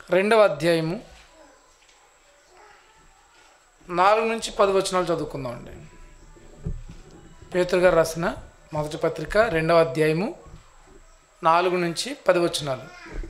రెండవ అధ్యాయము నాలుగు నుంచి పది వచనాలు చదువుకుందామండి పేతురు గారు రాసిన మొదటి పత్రిక రెండవ అధ్యాయము నాలుగు నుంచి పది వచనాలు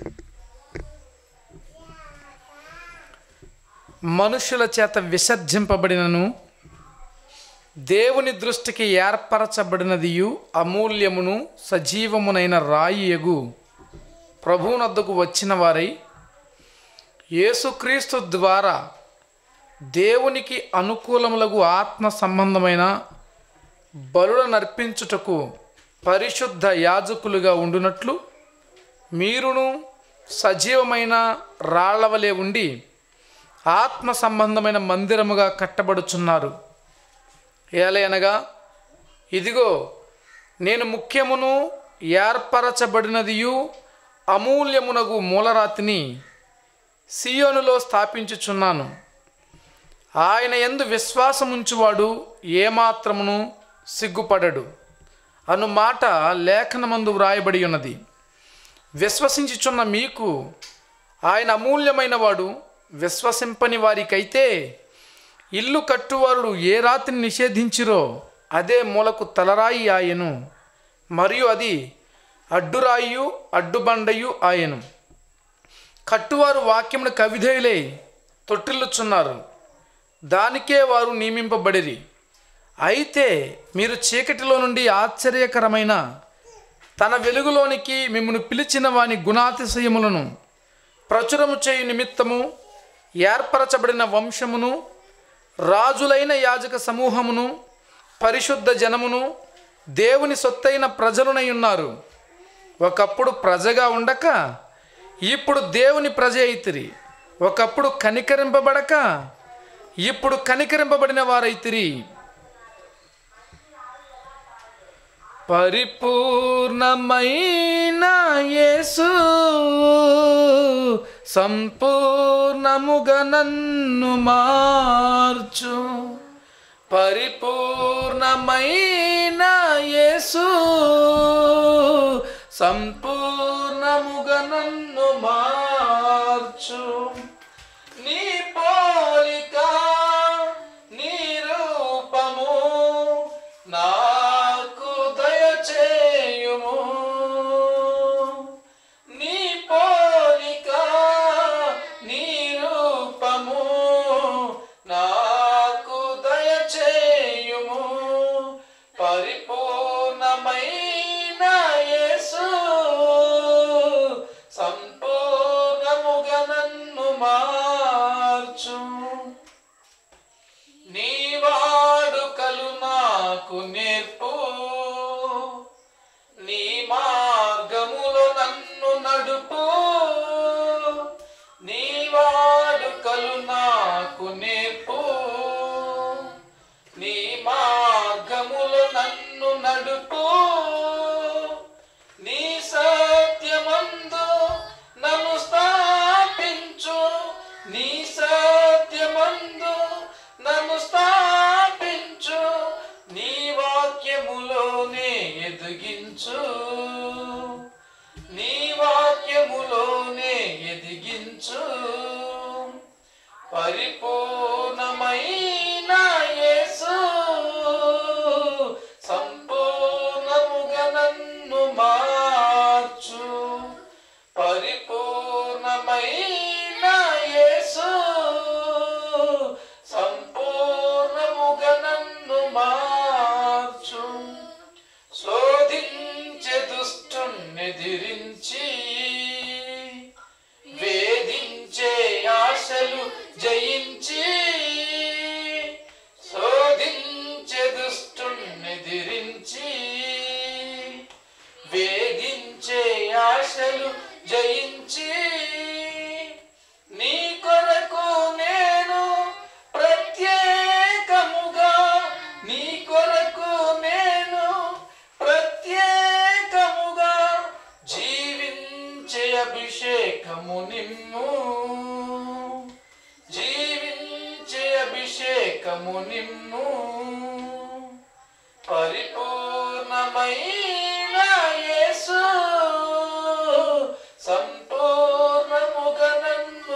మనుషుల చేత విసర్జింపబడినను దేవుని దృష్టికి ఏర్పరచబడినదియు అమూల్యమును సజీవమునైన రాయి ఎగు ప్రభువునద్దకు వచ్చిన వారై యేసుక్రీస్తు ద్వారా దేవునికి అనుకూలములకు ఆత్మ సంబంధమైన బలుల నర్పించుటకు పరిశుద్ధ యాజకులుగా ఉండునట్లు మీరును సజీవమైన రాళ్లవలే ఉండి ఆత్మ సంబంధమైన మందిరముగా కట్టబడుచున్నారు ఏలయనగా ఇదిగో నేను ముఖ్యమును ఏర్పరచబడినదియు అమూల్యమునగు మూలరాతిని సియోనులో స్థాపించుచున్నాను ఆయన ఎందు విశ్వాసముంచువాడు ఏమాత్రమును సిగ్గుపడడు అను మాట లేఖనమందు వ్రాయబడి ఉన్నది విశ్వసించుచున్న మీకు ఆయన అమూల్యమైన వాడు విశ్వసింపని వారికైతే ఇల్లు కట్టువారుడు ఏ రాతిని నిషేధించిరో అదే మూలకు తలరాయి ఆయను మరియు అది అడ్డురాయు అడ్డుబండయు ఆయను కట్టువారు వాక్యమును కవిధేయులై తొట్టిల్లుచున్నారు దానికే వారు నియమింపబడిరి అయితే మీరు చీకటిలో నుండి ఆశ్చర్యకరమైన తన వెలుగులోనికి మిమ్మల్ని పిలిచిన వాని గుణాతిశయములను ప్రచురము చేయు నిమిత్తము ఏర్పరచబడిన వంశమును రాజులైన యాజక సమూహమును పరిశుద్ధ జనమును దేవుని సొత్తైన ప్రజలునై ఉన్నారు ఒకప్పుడు ప్రజగా ఉండక ఇప్పుడు దేవుని ప్రజ అయితిరి ఒకప్పుడు కనికరింపబడక ఇప్పుడు కనికరింపబడిన వారైతిరి పరిపూర్ణమైన యేసు సంపూర్ణముగా నన్ను మార్చు పరిపూర్ణమైన యేసు సంపూర్ణముగా నన్ను మార్చు నీ పోలిక నీ రూపము నాకు దయచేయుము నీ పోలిక నీ రూపము నాకు దయచేయుము పరిపూర్ణమైన యేసు సంపూర్ణముగా నన్ను మార్చు నీ వాడుకలు నాకు నేర్పు నీ మార్గములో నన్ను నడుపు నీ వాడుకలు నాకు నేర్పు నీ మార్గములో నన్ను నడుపు నీ సత్యమందు నన్ను స్థాపించు నీ సత్యమందు నన్ను స్థాపించు నీ వాక్యములోనే ఎదిగించు నీ వాక్యములోనే ఎదిగించు పరిపూర్ణమైన యేసు సంపూర్ణముగా నన్ను మార్చు పరిపూర్ణమైన యేసు సంపూర్ణముగా నన్ను మార్చు శోధించే దుష్టున్నెదిరించి వేధించే ఆశలు జయించి శోధించే దుష్టున్నెదిరించి వేధించే ఆశలు జయించి నీ కొరకు నేను ప్రత్యేకముగా నీ కొరకు నేను ప్రత్యేకముగా జీవించే అభిషేకము నిమ్ము జీవించే అభిషేకము నిమ్ము పరిపూర్ణమైన యేసు సంపూర్ణముగా నన్ను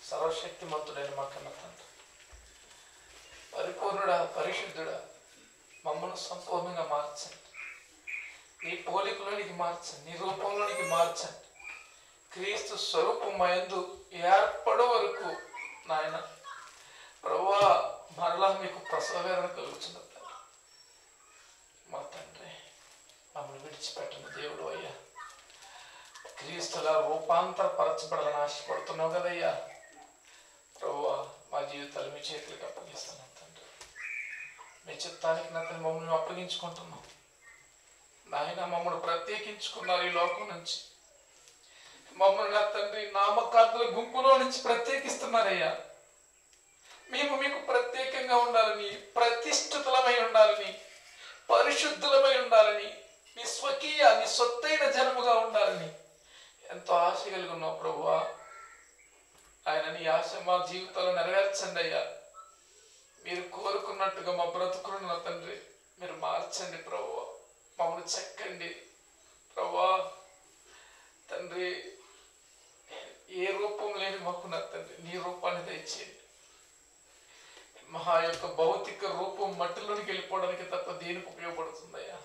సర్వశక్తిమంతుడైన మా కన్న తండ్రి పరిపూర్ణుడా పరిశుద్ధుడా మమ్మల్ని సంపూర్ణంగా మార్చండి నీ పోలికలోనికి మార్చండి నీ రూపంలోనికి మార్చండి క్రీస్తు స్వరూపమయందు ఏర్పడే వరకు నాయన ప్రభువా మరలా మీకు ప్రసవేదన కలుగుతున్న తండ్రి మా తండ్రి మమ్మల్ని విడిచిపెట్టిన దేవుడు అయ్యా క్రీస్తుల రూపాంతరపరచబడాలని ఆశపడుతున్నావు కదయ్యా ప్రభువా మా జీవితాలు మీ చేతులకు అప్పగిస్తున్నాం తండ్రి మీ చిత్తానికి నా తండ్రి మమ్మల్ని మేము అప్పగించుకుంటున్నాం నాయన మమ్మల్ని ప్రత్యేకించుకున్నారు ఈ లోకం నుంచి మమ్మల్ని నా తండ్రి నామకార్థుల గుంపులో నుంచి ప్రత్యేకిస్తున్నారయ్యా మేము మీకు ప్రత్యేకంగా ఉండాలని ప్రతిష్ఠితులమై ఉండాలని పరిశుద్ధులమై ఉండాలని మీ స్వకీయ నీ సొత్తైన జన్మగా ఉండాలని ఎంతో ఆశ కలిగి ఉన్నావు ప్రభువా ఆయన నీ ఆశ మా జీవితంలో నెరవేర్చండి అయ్యా మీరు కోరుకున్నట్టుగా మా బ్రతుకులను నా తండ్రి మీరు మార్చండి ప్రభువా మమ్మల్ని చెక్కండి ప్రభువా తండ్రి ఏ రూపం లేని మాకు నా తండ్రి నీ రూపాన్ని దయచేయండి మహా యొక్క భౌతిక రూపం మట్టిలోనికి వెళ్ళిపోవడానికి తప్ప దేనికి ఉపయోగపడుతుందయ్యా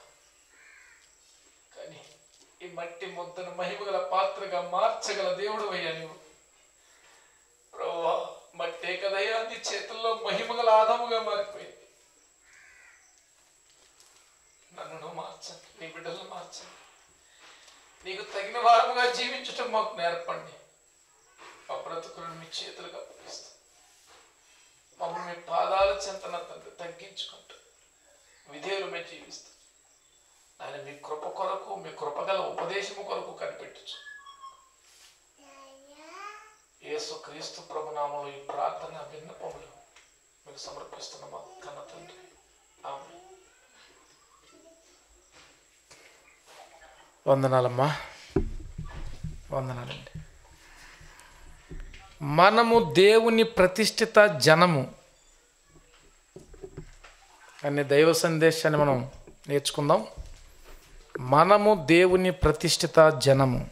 కానీ ఈ మట్టి ముద్దను మహిమగల పాత్రగా మార్చగల దేవుడు అయ్యా నువ్వు ప్రభువా మట్టే కదయ్యా నీ చేతుల్లో మహిమగల ఆదముగా మారిపోయింది నన్ను నువ్వు మార్చండి నీ బిడ్డలను మార్చండి నీకు తగిన వారముగా జీవించటం మాకు నేర్పండి మా బ్రతుకులను మీ చేతులకు అప్పగిస్తాం మమ్మల్ని మీ పాదాల చెంతన తండ్రి తగ్గించుకుంటూ విధేయులమే జీవిస్తాం ఆయన మీ కృప కొరకు మీ కృపగల ఉపదేశము కొరకు కనిపెట్టచ్చు యేసు క్రీస్తు ప్రభునామంలో ఈ ప్రార్థన విన్నపములు మీకు సమర్పిస్తున్న మా కన్న తండ్రి ఆమె వందనాలమ్మా వందనాలండి మనము దేవుని ప్రతిష్ఠిత జనము అనే దైవ సందేశాన్ని మనం నేర్చుకుందాం మనము దేవుని ప్రతిష్ఠిత జనము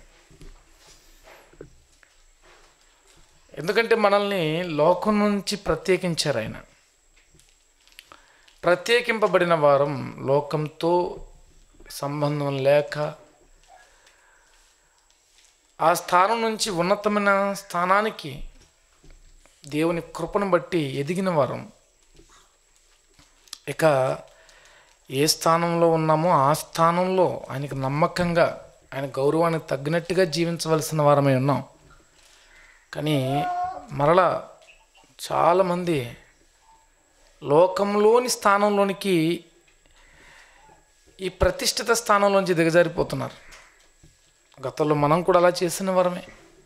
ఎందుకంటే మనల్ని లోకం నుంచి ప్రత్యేకించారు ఆయన ప్రత్యేకింపబడిన వారం లోకంతో సంబంధం లేక ఆ స్థానం నుంచి ఉన్నతమైన స్థానానికి దేవుని కృపను బట్టి ఎదిగిన వారం ఇక ఏ స్థానంలో ఉన్నామో ఆ స్థానంలో ఆయనకు నమ్మకంగా ఆయన గౌరవానికి తగ్గినట్టుగా జీవించవలసిన వారమై ఉన్నాం కానీ మరలా చాలామంది లోకంలోని స్థానంలోనికి ఈ ప్రతిష్ఠిత స్థానంలోంచి దిగజారిపోతున్నారు గతంలో మనం కూడా అలా చేసిన వరమే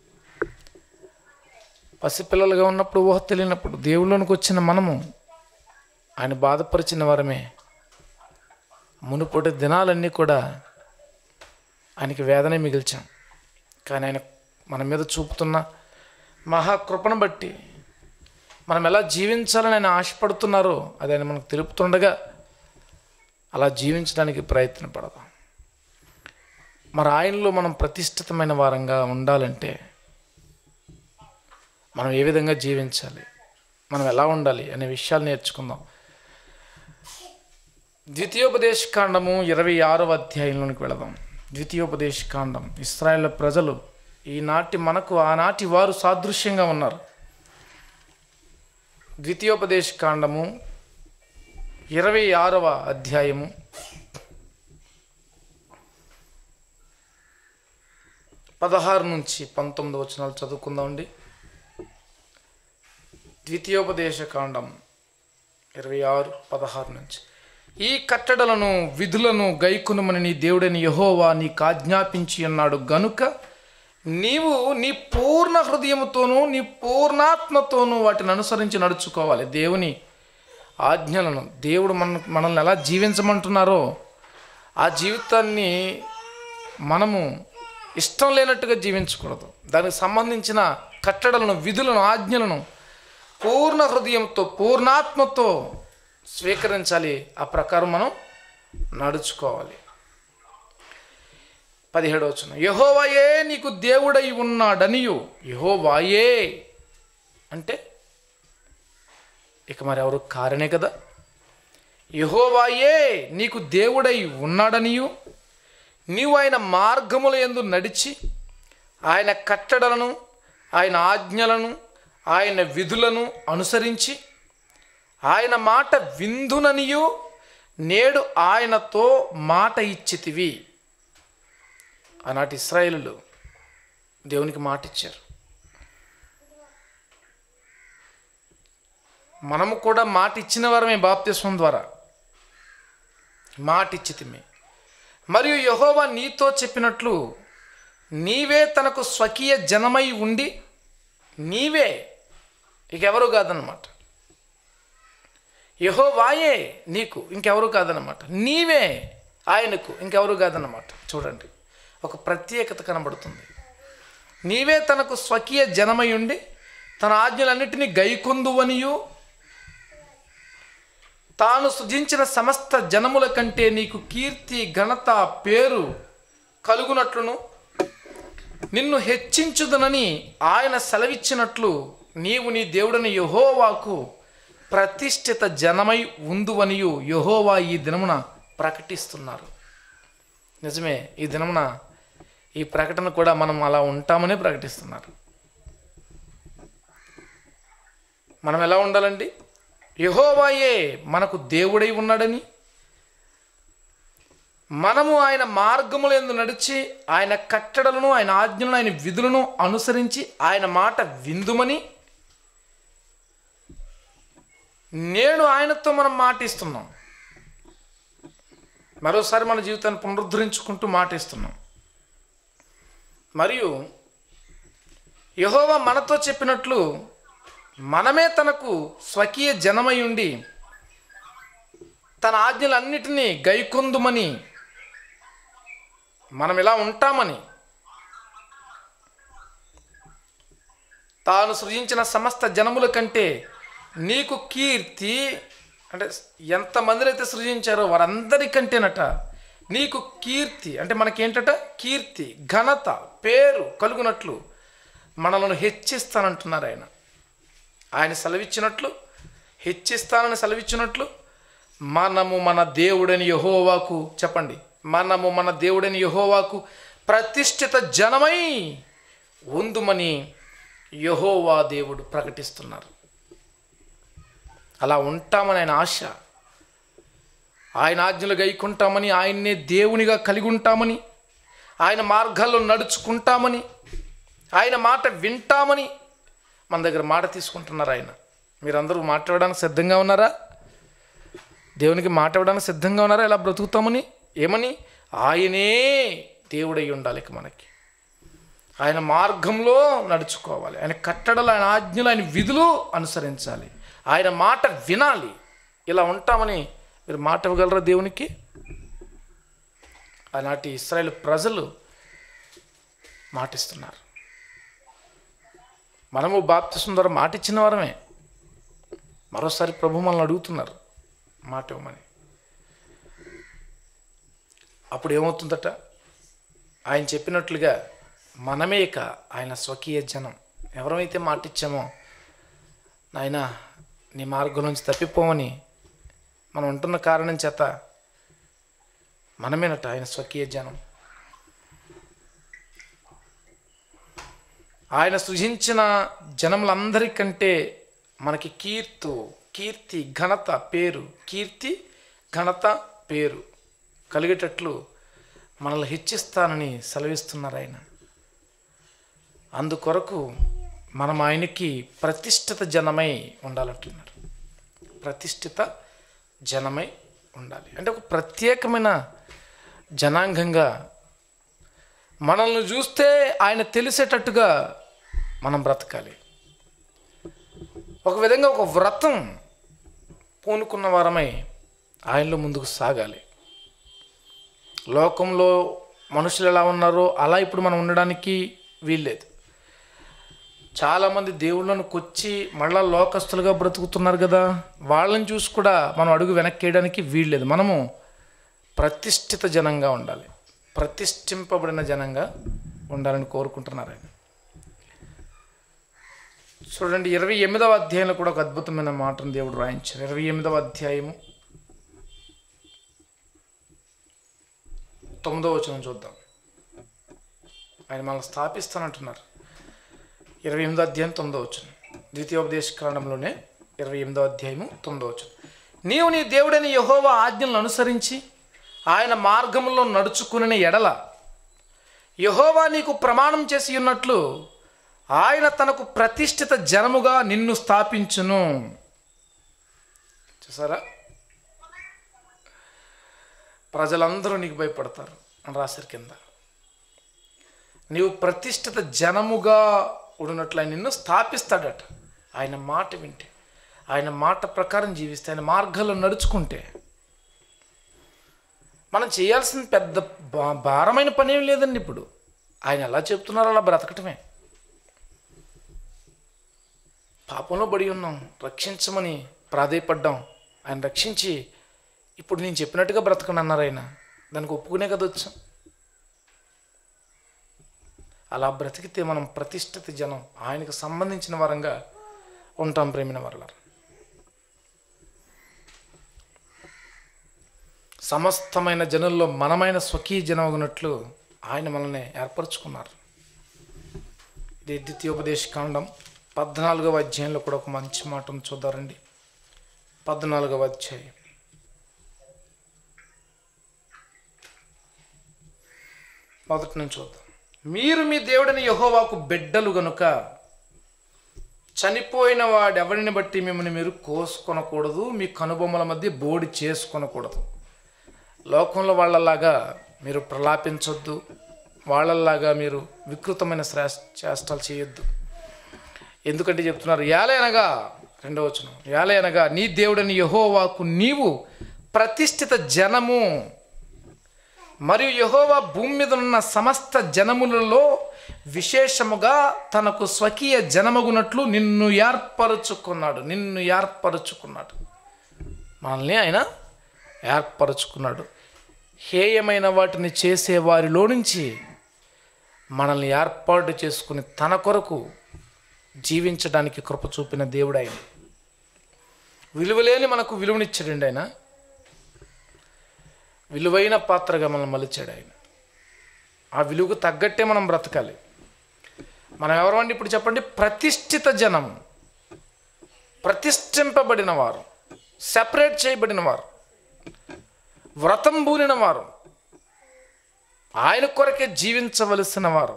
పసిపిల్లలుగా ఉన్నప్పుడు ఊహ తెలియనప్పుడు దేవుళ్ళలోనికి వచ్చిన మనము ఆయన బాధపరిచిన వారమే మునుపటి దినాలన్నీ కూడా ఆయనకి వేదనే మిగిల్చాం కానీ ఆయన మన మీద చూపుతున్న మహాకృపను బట్టి మనం ఎలా జీవించాలని ఆయన ఆశపడుతున్నారో అది ఆయన మనకు తెలుపుతుండగా అలా జీవించడానికి ప్రయత్నపడదాం మరి ఆయనలో మనం ప్రతిష్ఠితమైన వారంగా ఉండాలంటే మనం ఏ విధంగా జీవించాలి మనం ఎలా ఉండాలి అనే విషయాలు నేర్చుకుందాం ద్వితీయోపదేశ కాండము ఇరవై ఆరవ అధ్యాయంలోనికి వెళదాం ద్వితీయోపదేశ కాండం ఇస్రాయేల్ ప్రజలు ఈనాటి మనకు ఆనాటి వారు సాదృశ్యంగా ఉన్నారు ద్వితీయోపదేశ కాండము ఇరవై ఆరవ అధ్యాయము పదహారు నుంచి పంతొమ్మిది వచనాలు చదువుకుందామండి ద్వితీయోపదేశ కాండం ఇరవై ఆరు పదహారు నుంచి ఈ కట్టడలను విధులను గైకునమని నీ దేవుడని యహోవా నీకు ఆజ్ఞాపించి అన్నాడు గనుక నీవు నీ పూర్ణ హృదయముతోనూ నీ పూర్ణాత్మతోనూ వాటిని అనుసరించి నడుచుకోవాలి దేవుని ఆజ్ఞలను దేవుడు మన మనల్ని ఎలా జీవించమంటున్నారో ఆ జీవితాన్ని మనము ఇష్టం లేనట్టుగా జీవించకూడదు దానికి సంబంధించిన కట్టడలను విధులను ఆజ్ఞలను పూర్ణ హృదయంతో పూర్ణాత్మతో స్వీకరించాలి ఆ ప్రకారం మనం నడుచుకోవాలి పదిహేడవచనం యహోవాయే నీకు దేవుడై ఉన్నాడనియు యహోవాయే అంటే ఇక మరి ఎవరు కారనే కదా యహోవాయే నీకు దేవుడై ఉన్నాడనియు నీవు ఆయన మార్గముల యందు నడిచి ఆయన కట్టడలను ఆయన ఆజ్ఞలను ఆయన విధులను అనుసరించి ఆయన మాట విందుననియు నేడు ఆయనతో మాట ఇచ్చితివి ఆనాటి ఇస్రాయేలులు దేవునికి మాట ఇచ్చారు మనము కూడా మాట ఇచ్చిన వారమే బాప్తిస్వం ద్వారా మాట ఇచ్చితిమి మరియు యహోవా నీతో చెప్పినట్లు నీవే తనకు స్వకీయ జనమై ఉండి నీవే ఇక ఎవరు కాదనమాట యహోవాయే నీకు ఇంకెవరు కాదనమాట నీవే ఆయనకు ఇంకెవరు కాదనమాట చూడండి ఒక ప్రత్యేకత కనబడుతుంది నీవే తనకు స్వకీయ జనమై ఉండి తన ఆజ్ఞలన్నిటినీ గైకొందువనియు తాను సృజించిన సమస్త జనముల కంటే నీకు కీర్తి ఘనత పేరు కలుగునట్లును నిన్ను హెచ్చించుదనని ఆయన సెలవిచ్చినట్లు నీవు నీ దేవుడని యహోవాకు ప్రతిష్ఠిత జనమై ఉందువనియు యహోవా ఈ దినమున ప్రకటిస్తున్నారు నిజమే ఈ దినమున ఈ ప్రకటన కూడా మనం అలా ఉంటామని ప్రకటిస్తున్నారు మనం ఎలా ఉండాలండి యహోవాయే మనకు దేవుడై ఉన్నాడని మనము ఆయన మార్గములందు నడిచి ఆయన కట్టడలను ఆయన ఆజ్ఞలను ఆయన విధులను అనుసరించి ఆయన మాట విందుమని నేడు ఆయనతో మనం మాటిస్తున్నాం మరోసారి మన జీవితాన్ని పునరుద్ధరించుకుంటూ మాటిస్తున్నాం మరియు యహోవా మనతో చెప్పినట్లు మనమే తనకు స్వకీయ జనమై ఉండి తన ఆజ్ఞలన్నిటినీ గైకొందుమని మనం ఇలా ఉంటామని తాను సృజించిన సమస్త జనముల కంటే నీకు కీర్తి అంటే ఎంతమందిని అయితే సృజించారో వారందరికంటేనట నీకు కీర్తి అంటే మనకేంటట కీర్తి ఘనత పేరు కలుగునట్లు మనలను హెచ్చిస్తానంటున్నారు ఆయన ఆయన సెలవిచ్చినట్లు హెచ్చిస్తానని సెలవిచ్చినట్లు మనము మన దేవుడని యహోవాకు చెప్పండి మనము మన దేవుడని యహోవాకు ప్రతిష్ఠిత జనమై ఉందుమని యహోవా దేవుడు ప్రకటిస్తున్నారు అలా ఉంటామని ఆయన ఆశ ఆయన ఆజ్ఞలు గైకుంటామని ఆయన్నే దేవునిగా కలిగి ఉంటామని ఆయన మార్గాల్లో నడుచుకుంటామని ఆయన మాట వింటామని మన దగ్గర మాట తీసుకుంటున్నారు ఆయన మీరందరూ మాట్లాడడానికి సిద్ధంగా ఉన్నారా దేవునికి మాట ఇవ్వడానికి సిద్ధంగా ఉన్నారా ఎలా బ్రతుకుతామని ఏమని ఆయనే దేవుడై ఉండాలి ఇక మనకి ఆయన మార్గంలో నడుచుకోవాలి ఆయన కట్టడలు ఆయన ఆజ్ఞలు ఆయన విధులు అనుసరించాలి ఆయన మాట వినాలి ఇలా ఉంటామని మీరు మాట ఇవ్వగలరా దేవునికి ఆనాటి ఇస్రాయేల్ ప్రజలు మాటిస్తున్నారు మనము బాప్తిసం ద్వారా మాట ఇచ్చిన వారమే మరోసారి ప్రభు మనల్ని అడుగుతున్నారు మాట ఇవ్వమని అప్పుడు ఏమవుతుందట ఆయన చెప్పినట్లుగా మనమే ఇక ఆయన స్వకీయ జనం ఎవరైతే మాట ఇచ్చామో నాయన నీ మార్గం నుంచి తప్పిపోమని మనం ఉంటున్న కారణం చేత మనమేనట ఆయన స్వకీయ జనం ఆయన సృజించిన జనములందరికంటే మనకి కీర్తు కీర్తి ఘనత పేరు కీర్తి ఘనత పేరు కలిగేటట్లు మనల్ని హెచ్చిస్తానని సెలవిస్తున్నారు ఆయన అందుకొరకు మనం ఆయనకి ప్రతిష్ఠిత జనమై ఉండాలంటున్నారు ప్రతిష్ఠిత జనమై ఉండాలి అంటే ఒక ప్రత్యేకమైన జనాంగంగా మనల్ని చూస్తే ఆయన తెలిసేటట్టుగా మనం బ్రతకాలి ఒక విధంగా ఒక వ్రతం పూనుకున్న వారమై ఆయనలో ముందుకు సాగాలి లోకంలో మనుషులు ఎలా ఉన్నారో అలా ఇప్పుడు మనం ఉండడానికి వీల్లేదు చాలామంది దేవుళ్ళను కొచ్చి మళ్ళా లోకస్తులుగా బ్రతుకుతున్నారు కదా వాళ్ళని చూసి కూడా మనం అడుగు వెనక్కి వేయడానికి వీల్లేదు మనము ప్రతిష్ఠిత జనంగా ఉండాలి ప్రతిష్ఠింపబడిన జనంగా ఉండాలని కోరుకుంటున్నారు ఆయన చూడండి ఇరవై ఎనిమిదవ అధ్యాయంలో కూడా ఒక అద్భుతమైన మాటను దేవుడు రాయించారు ఇరవై ఎనిమిదవ అధ్యాయము తొమ్మిదవ వచనం చూద్దాం ఆయన మనల్ని స్థాపిస్తానంటున్నారు ఇరవై ఎనిమిదో అధ్యాయం తొమ్మిదో వచనం ద్వితీయోపదేశ కారణంలోనే ఇరవై ఎనిమిదో అధ్యాయము తొమ్మిదో వచనం నీవు నీ దేవుడైన యహోవా ఆజ్ఞలను అనుసరించి ఆయన మార్గంలో నడుచుకుని ఎడల యహోవా నీకు ప్రమాణం చేసి ఉన్నట్లు ఆయన తనకు ప్రతిష్ఠిత జనముగా నిన్ను స్థాపించును చూసారా ప్రజలందరూ నీకు భయపడతారు అని రాశారు కింద నీవు ప్రతిష్ఠిత జనముగా ఉన్నట్లు ఆయన నిన్ను స్థాపిస్తాడట ఆయన మాట వింటే ఆయన మాట ప్రకారం జీవిస్తే ఆయన మార్గాల్లో నడుచుకుంటే మనం చేయాల్సిన పెద్ద భా- భారమైన పని ఏం లేదండి ఇప్పుడు ఆయన ఎలా చెప్తున్నారో అలా బ్రతకటమే పాపంలో పడి ఉన్నాం రక్షించమని ప్రాధేయపడ్డాం ఆయన రక్షించి ఇప్పుడు నేను చెప్పినట్టుగా బ్రతకండి అన్నారు ఆయన దానికి ఒప్పుకునే కదా వచ్చాం అలా బ్రతికితే మనం ప్రతిష్ఠిత జనం ఆయనకు సంబంధించిన వరంగా ఉంటాం ప్రేమిన వరల సమస్తమైన జనుల్లో మనమైన స్వకీయ జనమగునట్లు ఆయన మనల్ని ఏర్పరచుకున్నారు ఇది ద్వితీయోపదేశ కాండం పద్నాలుగవ అధ్యాయంలో కూడా ఒక మంచి మాటను చూద్దారండి పద్నాలుగవ అధ్యాయం మొదటి నుంచి చూద్దాం మీరు మీ దేవుడిని యహోవాకు బిడ్డలు గనుక చనిపోయిన వాడెవరిని బట్టి మిమ్మల్ని మీరు కోసుకొనకూడదు మీ కనుబొమ్మల మధ్య బోడి చేసుకొనకూడదు లోకంలో వాళ్ళలాగా మీరు ప్రలాపించొద్దు వాళ్ళలాగా మీరు వికృతమైన శ్రేష్ చేష్టాలు చేయొద్దు ఎందుకంటే చెప్తున్నారు యాలయనగా రెండవ వచనం యాలయనగా నీ దేవుడని యహోవాకు నీవు ప్రతిష్ఠిత జనము మరియు యహోవా భూమి మీద ఉన్న సమస్త జనములలో విశేషముగా తనకు స్వకీయ జనమగునట్లు నిన్ను ఏర్పరచుకున్నాడు నిన్ను ఏర్పరచుకున్నాడు మనల్ని ఆయన ఏర్పరచుకున్నాడు హేయమైన వాటిని చేసే వారిలో నుంచి మనల్ని ఏర్పాటు చేసుకుని తన కొరకు జీవించడానికి కృప చూపిన దేవుడు ఆయన విలువలేని మనకు విలువనిచ్చాడండి ఆయన విలువైన పాత్రగా మనం మలిచాడు ఆయన ఆ విలువకు తగ్గట్టే మనం బ్రతకాలి మనం ఎవరమండి ఇప్పుడు చెప్పండి ప్రతిష్ఠిత జనం ప్రతిష్ఠింపబడిన వారు సెపరేట్ చేయబడిన వారు వ్రతం బూనిన వారు ఆయన కొరకే జీవించవలసిన వారు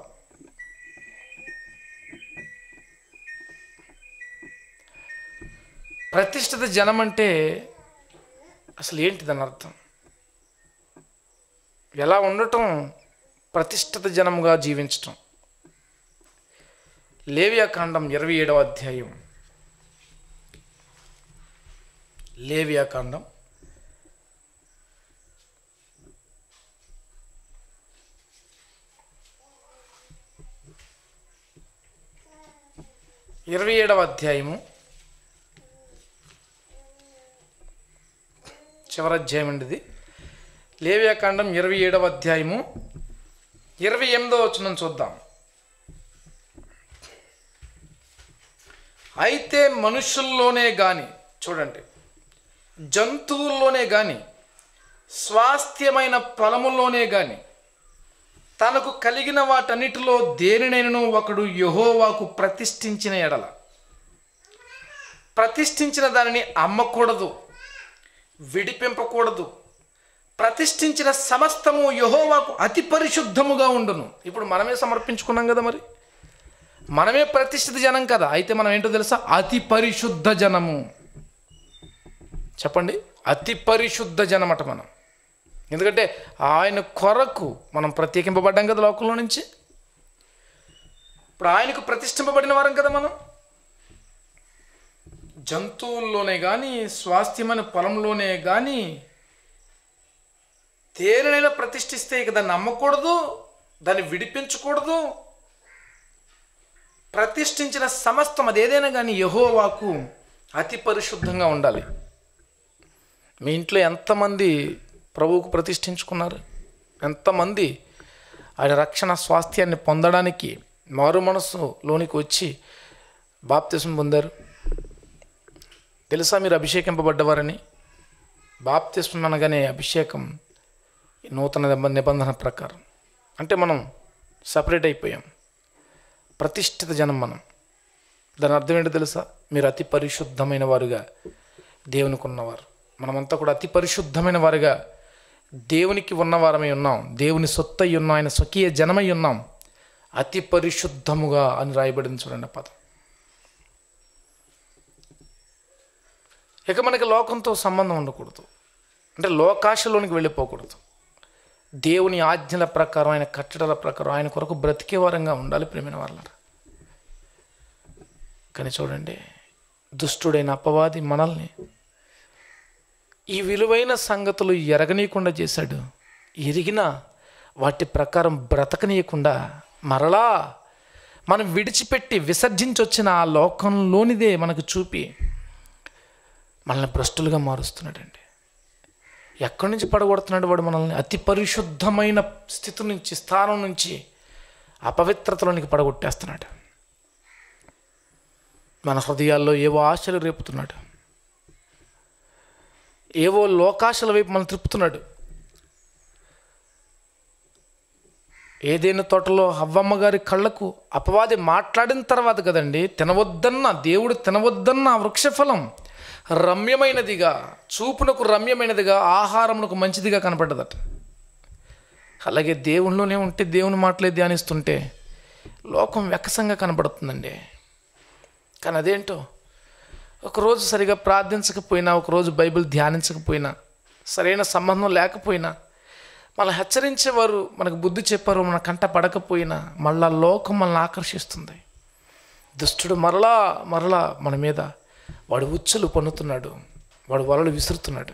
ప్రతిష్ఠిత జనం అంటే అసలు ఏంటి దాని అర్థం ఎలా ఉండటం ప్రతిష్ఠిత జనముగా జీవించటం లేవియాకాండం ఇరవై ఏడవ అధ్యాయం లేవియాకాండం ఇరవై ఏడవ అధ్యాయము చివరి అధ్యాయం అండి ఇది లేవ్యాకాండం ఇరవై ఏడవ అధ్యాయము ఇరవై ఎనిమిదవ వచనం చూద్దాం అయితే మనుషుల్లోనే కానీ చూడండి జంతువుల్లోనే కానీ స్వాస్థ్యమైన పొలములోనే కానీ తనకు కలిగిన వాటన్నిటిలో దేనినైనను ఒకడు యహోవాకు ప్రతిష్ఠించిన ఎడల ప్రతిష్ఠించిన దానిని అమ్మకూడదు విడిపింపకూడదు ప్రతిష్ఠించిన సమస్తము యహోవాకు అతి పరిశుద్ధముగా ఉండును ఇప్పుడు మనమే సమర్పించుకున్నాం కదా మరి మనమే ప్రతిష్ఠిత జనం కదా అయితే మనం ఏంటో తెలుసా అతి పరిశుద్ధ జనము చెప్పండి అతి పరిశుద్ధ జనమట మనం ఎందుకంటే ఆయన కొరకు మనం ప్రత్యేకింపబడ్డాం కదా లోకంలో నుంచి ఇప్పుడు ఆయనకు ప్రతిష్ఠింపబడిన వారం కదా మనం జంతువుల్లోనే కానీ స్వాస్థ్యమైన పొలంలోనే కానీ దేనినైనా ప్రతిష్ఠిస్తే ఇక దాన్ని నమ్మకూడదు దాన్ని విడిపించకూడదు ప్రతిష్ఠించిన సమస్తం అది ఏదైనా కానీ యహోవాకు అతి పరిశుద్ధంగా ఉండాలి మీ ఇంట్లో ఎంతమంది ప్రభువుకు ప్రతిష్ఠించుకున్నారు ఎంతమంది ఆయన రక్షణ స్వాస్థ్యాన్ని పొందడానికి మారు మనసులోనికి వచ్చి బాప్తిసం పొందారు తెలుసా మీరు అభిషేకింపబడ్డవారని బాప్తిస్మం అనగానే అభిషేకం ఈ నూతన నిబ- నిబంధన ప్రకారం అంటే మనం సపరేట్ అయిపోయాం ప్రతిష్ఠిత జనం మనం దాని అర్థం ఏంటో తెలుసా మీరు అతి పరిశుద్ధమైన వారుగా దేవునికి ఉన్నవారు మనమంతా కూడా అతి పరిశుద్ధమైన వారుగా దేవునికి ఉన్నవారమై ఉన్నాం దేవుని సొత్తై ఉన్నాం ఆయన స్వకీయ జనమై ఉన్నాం అతి పరిశుద్ధముగా అని రాయబడింది చూడండి ఆ పదం ఇక మనకి లోకంతో సంబంధం ఉండకూడదు అంటే లోకాశలోనికి వెళ్ళిపోకూడదు దేవుని ఆజ్ఞల ప్రకారం ఆయన కట్టడల ప్రకారం ఆయన కొరకు బ్రతికే వారంగా ఉండాలి ప్రేమైన వాళ్ళ కానీ చూడండి దుష్టుడైన అపవాది మనల్ని ఈ విలువైన సంగతులు ఎరగనీయకుండా చేశాడు ఎరిగిన వాటి ప్రకారం బ్రతకనీయకుండా మరలా మనం విడిచిపెట్టి విసర్జించి వచ్చిన ఆ లోకంలోనిదే మనకు చూపి మనల్ని భ్రష్టులుగా మారుస్తున్నాడండి ఎక్కడి నుంచి పడగొడుతున్నాడు వాడు మనల్ని అతి పరిశుద్ధమైన స్థితి నుంచి స్థానం నుంచి అపవిత్రతలోనికి పడగొట్టేస్తున్నాడు మన హృదయాల్లో ఏవో ఆశలు రేపుతున్నాడు ఏవో లోకాశల వైపు మనం త్రిప్పుతున్నాడు ఏదైనా తోటలో హవ్వమ్మ గారి కళ్ళకు అపవాది మాట్లాడిన తర్వాత కదండి తినవద్దన్న దేవుడు తినవద్దన్న ఆ వృక్షఫలం రమ్యమైనదిగా చూపునకు రమ్యమైనదిగా ఆహారమునకు మంచిదిగా కనపడ్డదట అలాగే దేవునిలోనే ఉంటే దేవుని మాటలే ధ్యానిస్తుంటే లోకం వెక్కసంగా కనబడుతుందండి కానీ అదేంటో ఒకరోజు సరిగా ప్రార్థించకపోయినా ఒకరోజు బైబిల్ ధ్యానించకపోయినా సరైన సంబంధం లేకపోయినా మన హెచ్చరించేవారు మనకు బుద్ధి చెప్పారు మన కంట పడకపోయినా మళ్ళా లోకం మనల్ని ఆకర్షిస్తుంది దుష్టుడు మరలా మరలా మన మీద వాడు ఉచ్చులు పన్నుతున్నాడు వాడు వలలు విసురుతున్నాడు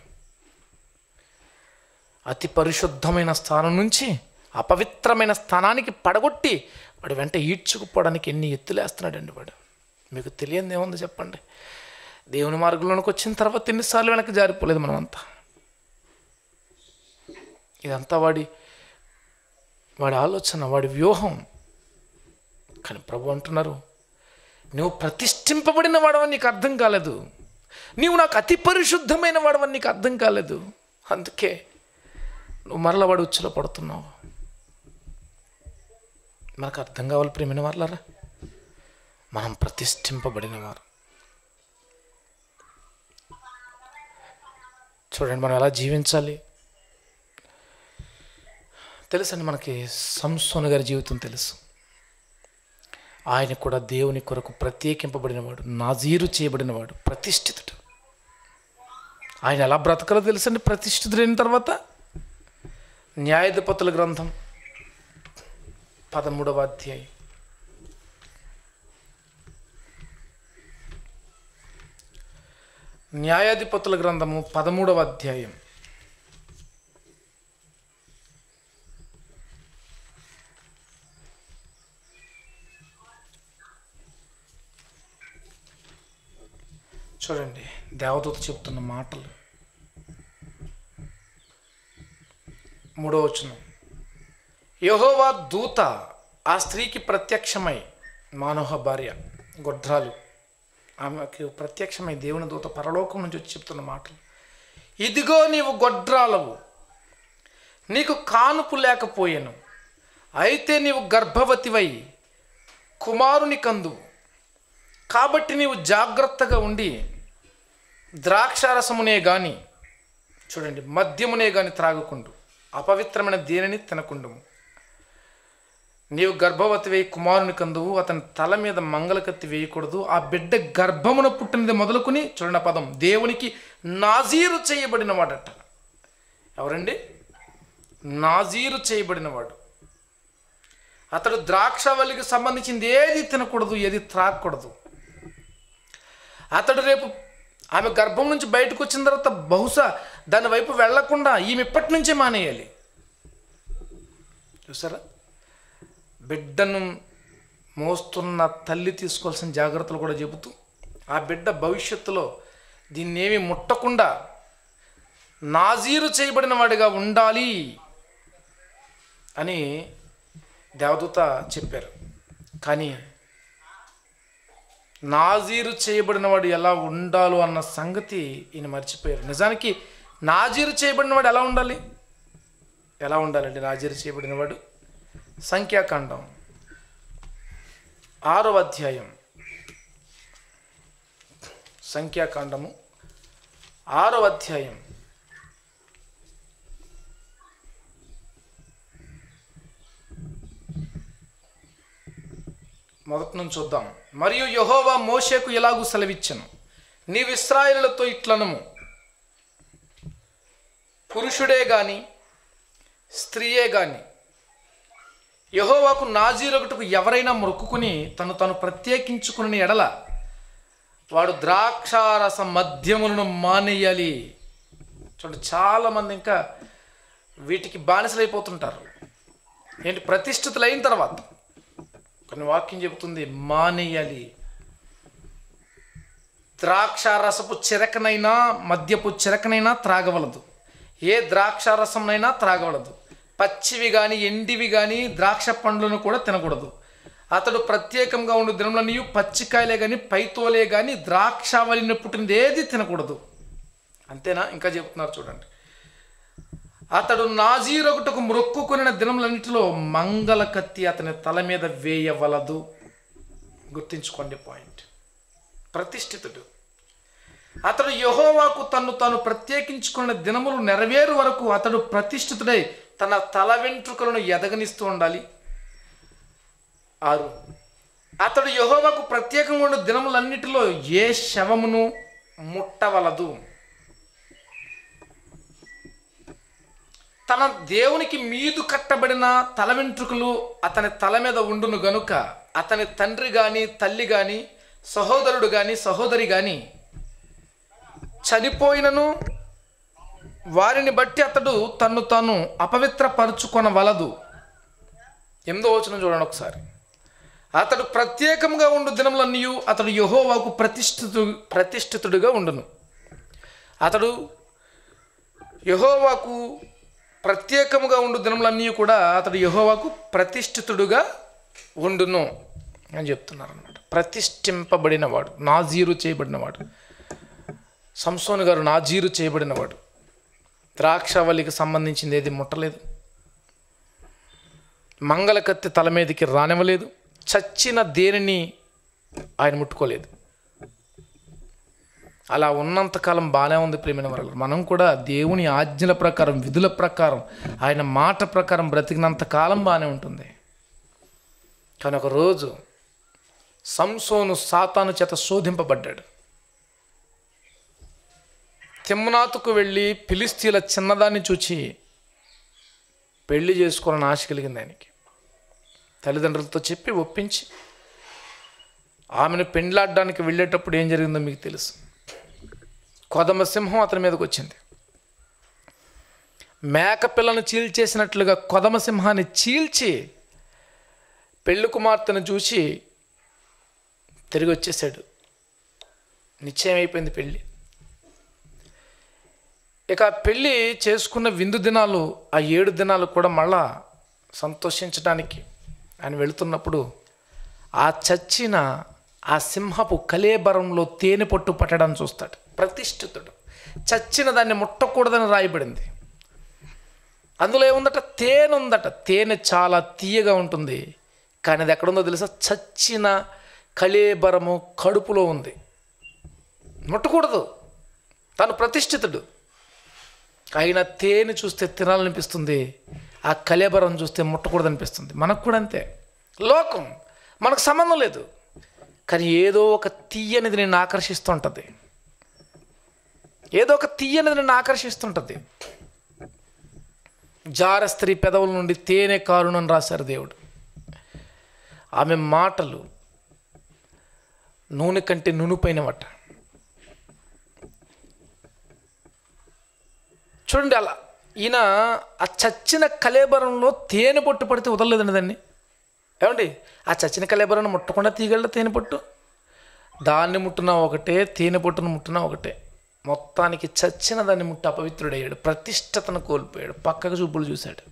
అతి పరిశుద్ధమైన స్థానం నుంచి అపవిత్రమైన స్థానానికి పడగొట్టి వాడు వెంట ఈడ్చుకుపోవడానికి ఎన్ని ఎత్తులేస్తున్నాడండి వాడు మీకు తెలియంది ఏముంది చెప్పండి దేవుని మార్గంలోనికి వచ్చిన తర్వాత ఎన్నిసార్లు వెనక్కి జారిపోలేదు మనమంతా ఇదంతా వాడి వాడి ఆలోచన వాడి వ్యూహం కానీ ప్రభు అంటున్నారు నువ్వు ప్రతిష్ఠింపబడిన వాడవని నీకు అర్థం కాలేదు నీవు నాకు అతి పరిశుద్ధమైన వాడవని నీకు అర్థం కాలేదు అందుకే నువ్వు మరల వాడు ఉచ్చులో పడుతున్నావు మనకు అర్థం కావాలి ప్రేమైన వాళ్ళరా మనం ప్రతిష్ఠింపబడిన వారు చూడండి మనం ఎలా జీవించాలి తెలుసండి మనకి సంసోన్ గారి జీవితం తెలుసు ఆయన కూడా దేవుని కొరకు ప్రత్యేకింపబడినవాడు నాజీరు చేయబడినవాడు ప్రతిష్ఠితుడు ఆయన ఎలా బ్రతకాలో తెలుసండి ప్రతిష్ఠితుడైన తర్వాత న్యాయాధిపతుల గ్రంథం పదమూడవ అధ్యాయం న్యాయాధిపతుల గ్రంథము పదమూడవ అధ్యాయం చూడండి దేవదూత చెప్తున్న మాటలు మూడో వచనం యహోవా దూత ఆ స్త్రీకి ప్రత్యక్షమై మానోహ భార్య గొడ్రాలు ఆమెకు ప్రత్యక్షమై దేవుని దూత పరలోకం నుంచి వచ్చి చెప్తున్న మాటలు ఇదిగో నీవు గొడ్రాలవు నీకు కానుపు లేకపోయాను అయితే నీవు గర్భవతివై కుమారుని కందు కాబట్టి నీవు జాగ్రత్తగా ఉండి ద్రాక్షారసమునే గాని చూడండి మద్యమునే గాని త్రాగకుండు అపవిత్రమైన దేనిని తినకుండము నీవు గర్భవతి వేయి కుమారుని కందువు అతని తల మీద మంగళకత్తి వేయకూడదు ఆ బిడ్డ గర్భమున పుట్టినది మొదలుకుని చూడండి ఆ పదం దేవునికి నాజీరు చేయబడిన వాడట ఎవరండి నాజీరు చేయబడినవాడు అతడు ద్రాక్షవల్లికి సంబంధించింది ఏది తినకూడదు ఏది త్రాగకూడదు అతడు రేపు ఆమె గర్భం నుంచి బయటకు వచ్చిన తర్వాత బహుశా దాని వైపు వెళ్లకుండా ఈమె ఇప్పటి నుంచే మానేయాలి చూసారా బిడ్డను మోస్తున్న తల్లి తీసుకోవాల్సిన జాగ్రత్తలు కూడా చెబుతూ ఆ బిడ్డ భవిష్యత్తులో దీన్నేమి ముట్టకుండా నాజీరు చేయబడిన వాడిగా ఉండాలి అని దేవదూత చెప్పారు కానీ నాజీరు చేయబడినవాడు ఎలా ఉండాలో అన్న సంగతి ఈయన మర్చిపోయారు నిజానికి నాజీరు చేయబడినవాడు ఎలా ఉండాలి ఎలా ఉండాలండి నాజీరు చేయబడినవాడు సంఖ్యాకాండం ఆరవ అధ్యాయం సంఖ్యాకాండము ఆరవ అధ్యాయం మొదటి నుంచి చూద్దాం మరియు యహోవా మోషేకు ఎలాగూ సెలవిచ్చను నీవు ఇస్రాయేలులతో ఇట్లనము పురుషుడే గాని స్త్రీయే గాని యహోవాకు నాజీరొకటుకు ఎవరైనా మొక్కుకుని తను తను ప్రత్యేకించుకుని ఎడల వాడు ద్రాక్షారస మద్యములను మానేయాలి చూడండి చాలామంది ఇంకా వీటికి బానిసలైపోతుంటారు ఏంటి ప్రతిష్ఠితులు అయిన తర్వాత కొన్ని వాక్యం చెబుతుంది మానేయాలి ద్రాక్షారసపు చిరకనైనా మద్యపు చిరకనైనా త్రాగవలదు ఏ ద్రాక్షారసంనైనా త్రాగవలదు పచ్చివి కానీ ఎండివి కానీ ద్రాక్ష పండ్లను కూడా తినకూడదు అతడు ప్రత్యేకంగా ఉండు దినములన్నీ పచ్చికాయలే కానీ పైతోలే కానీ ద్రాక్షావళిని పుట్టినది ఏది తినకూడదు అంతేనా ఇంకా చెప్తున్నారు చూడండి అతడు నాజీరొకటకు మొక్కుకొనిన దినములన్నిటిలో మంగళ కత్తి అతని తల మీద వేయవలదు గుర్తించుకోండి పాయింట్ ప్రతిష్ఠితుడు అతడు యహోవాకు తన్ను తాను ప్రత్యేకించుకున్న దినములు నెరవేరు వరకు అతడు ప్రతిష్ఠితుడై తన తల వెంట్రుకలను ఎదగనిస్తూ ఉండాలి ఆరు అతడు యహోవాకు ప్రత్యేకంగా ఉన్న దినములన్నిటిలో ఏ శవమును ముట్టవలదు తన దేవునికి మీదు కట్టబడిన తల వెంట్రుకలు అతని తల మీద ఉండును గనుక అతని తండ్రి గాని తల్లి గాని సహోదరుడు గాని సహోదరి గాని చనిపోయినను వారిని బట్టి అతడు తన్ను తాను అపవిత్రపరుచుకొనవలదు ఎనిమిదో వచనం చూడండి ఒకసారి అతడు ప్రత్యేకంగా ఉండు దినములన్నీ అతడు యహోవాకు ప్రతిష్ఠితు ప్రతిష్ఠితుడిగా ఉండును అతడు యహోవాకు ప్రత్యేకముగా ఉండు దినములన్నీ కూడా అతడు యహోవాకు ప్రతిష్ఠితుడుగా ఉండును అని చెప్తున్నారు అనమాట ప్రతిష్ఠింపబడినవాడు నాజీరు చేయబడినవాడు సంసోను గారు నాజీరు చేయబడినవాడు ద్రాక్షవల్లికి సంబంధించింది ఏది ముట్టలేదు మంగళకత్తి తల మీదకి రానివ్వలేదు చచ్చిన దేనిని ఆయన ముట్టుకోలేదు అలా ఉన్నంతకాలం బాగానే ఉంది ప్రేమైన వరలు మనం కూడా దేవుని ఆజ్ఞల ప్రకారం విధుల ప్రకారం ఆయన మాట ప్రకారం బ్రతికినంత కాలం బాగానే ఉంటుంది కానీ ఒక రోజు సంసోను సాతాను చేత శోధింపబడ్డాడు తిమ్మనాథుకు వెళ్ళి ఫిలిస్తీన్ల చిన్నదాన్ని చూచి పెళ్లి చేసుకోవాలని ఆశ కలిగింది ఆయనకి తల్లిదండ్రులతో చెప్పి ఒప్పించి ఆమెను పెండ్లాడడానికి వెళ్ళేటప్పుడు ఏం జరిగిందో మీకు తెలుసు కొదమ సింహం అతని మీదకి వచ్చింది మేక పిల్లను చీల్చేసినట్లుగా కొదమ సింహాన్ని చీల్చి పెళ్లి కుమార్తెను చూసి తిరిగి వచ్చేసాడు నిశ్చయమైపోయింది పెళ్ళి ఇక ఆ పెళ్ళి చేసుకున్న విందు దినాలు ఆ ఏడు దినాలు కూడా మళ్ళా సంతోషించడానికి ఆయన వెళుతున్నప్పుడు ఆ చచ్చిన ఆ సింహపు కలేబరంలో తేనె పట్టు పట్టడానికి చూస్తాడు ప్రతిష్ఠితుడు చచ్చిన దాన్ని ముట్టకూడదని రాయబడింది అందులో ఏముందట తేనె ఉందట తేనె చాలా తీయగా ఉంటుంది కానీ అది ఎక్కడుందో తెలుసా చచ్చిన కళేబరము కడుపులో ఉంది ముట్టకూడదు తను ప్రతిష్ఠితుడు అయినా తేనె చూస్తే తినాలనిపిస్తుంది ఆ కలేబరం చూస్తే ముట్టకూడదు అనిపిస్తుంది మనకు కూడా అంతే లోకం మనకు సంబంధం లేదు కానీ ఏదో ఒక తీయనిది నిన్ను ఆకర్షిస్తుంటుంది ఏదో ఒక తీయనిది నిన్ను ఆకర్షిస్తుంటుంది జార స్త్రీ పెదవుల నుండి తేనె కారుణని రాశారు దేవుడు ఆమె మాటలు నూనె కంటే నునుపైనవట చూడండి అలా ఈయన ఆ చచ్చిన కలేబరంలో తేనె పొట్టు పడితే వదలలేదండి దాన్ని ఏమండి ఆ చచ్చిన కలేబరాన్ని ముట్టకుండా తీగలడు తేనె పొట్టు దాన్ని ముట్టునా ఒకటే తేనె పొట్టును ముట్టునా ఒకటే మొత్తానికి చచ్చిన దాన్ని ముట్టి అపవిత్రుడయ్యాడు ప్రతిష్టతను కోల్పోయాడు పక్కకు చూపులు చూశాడు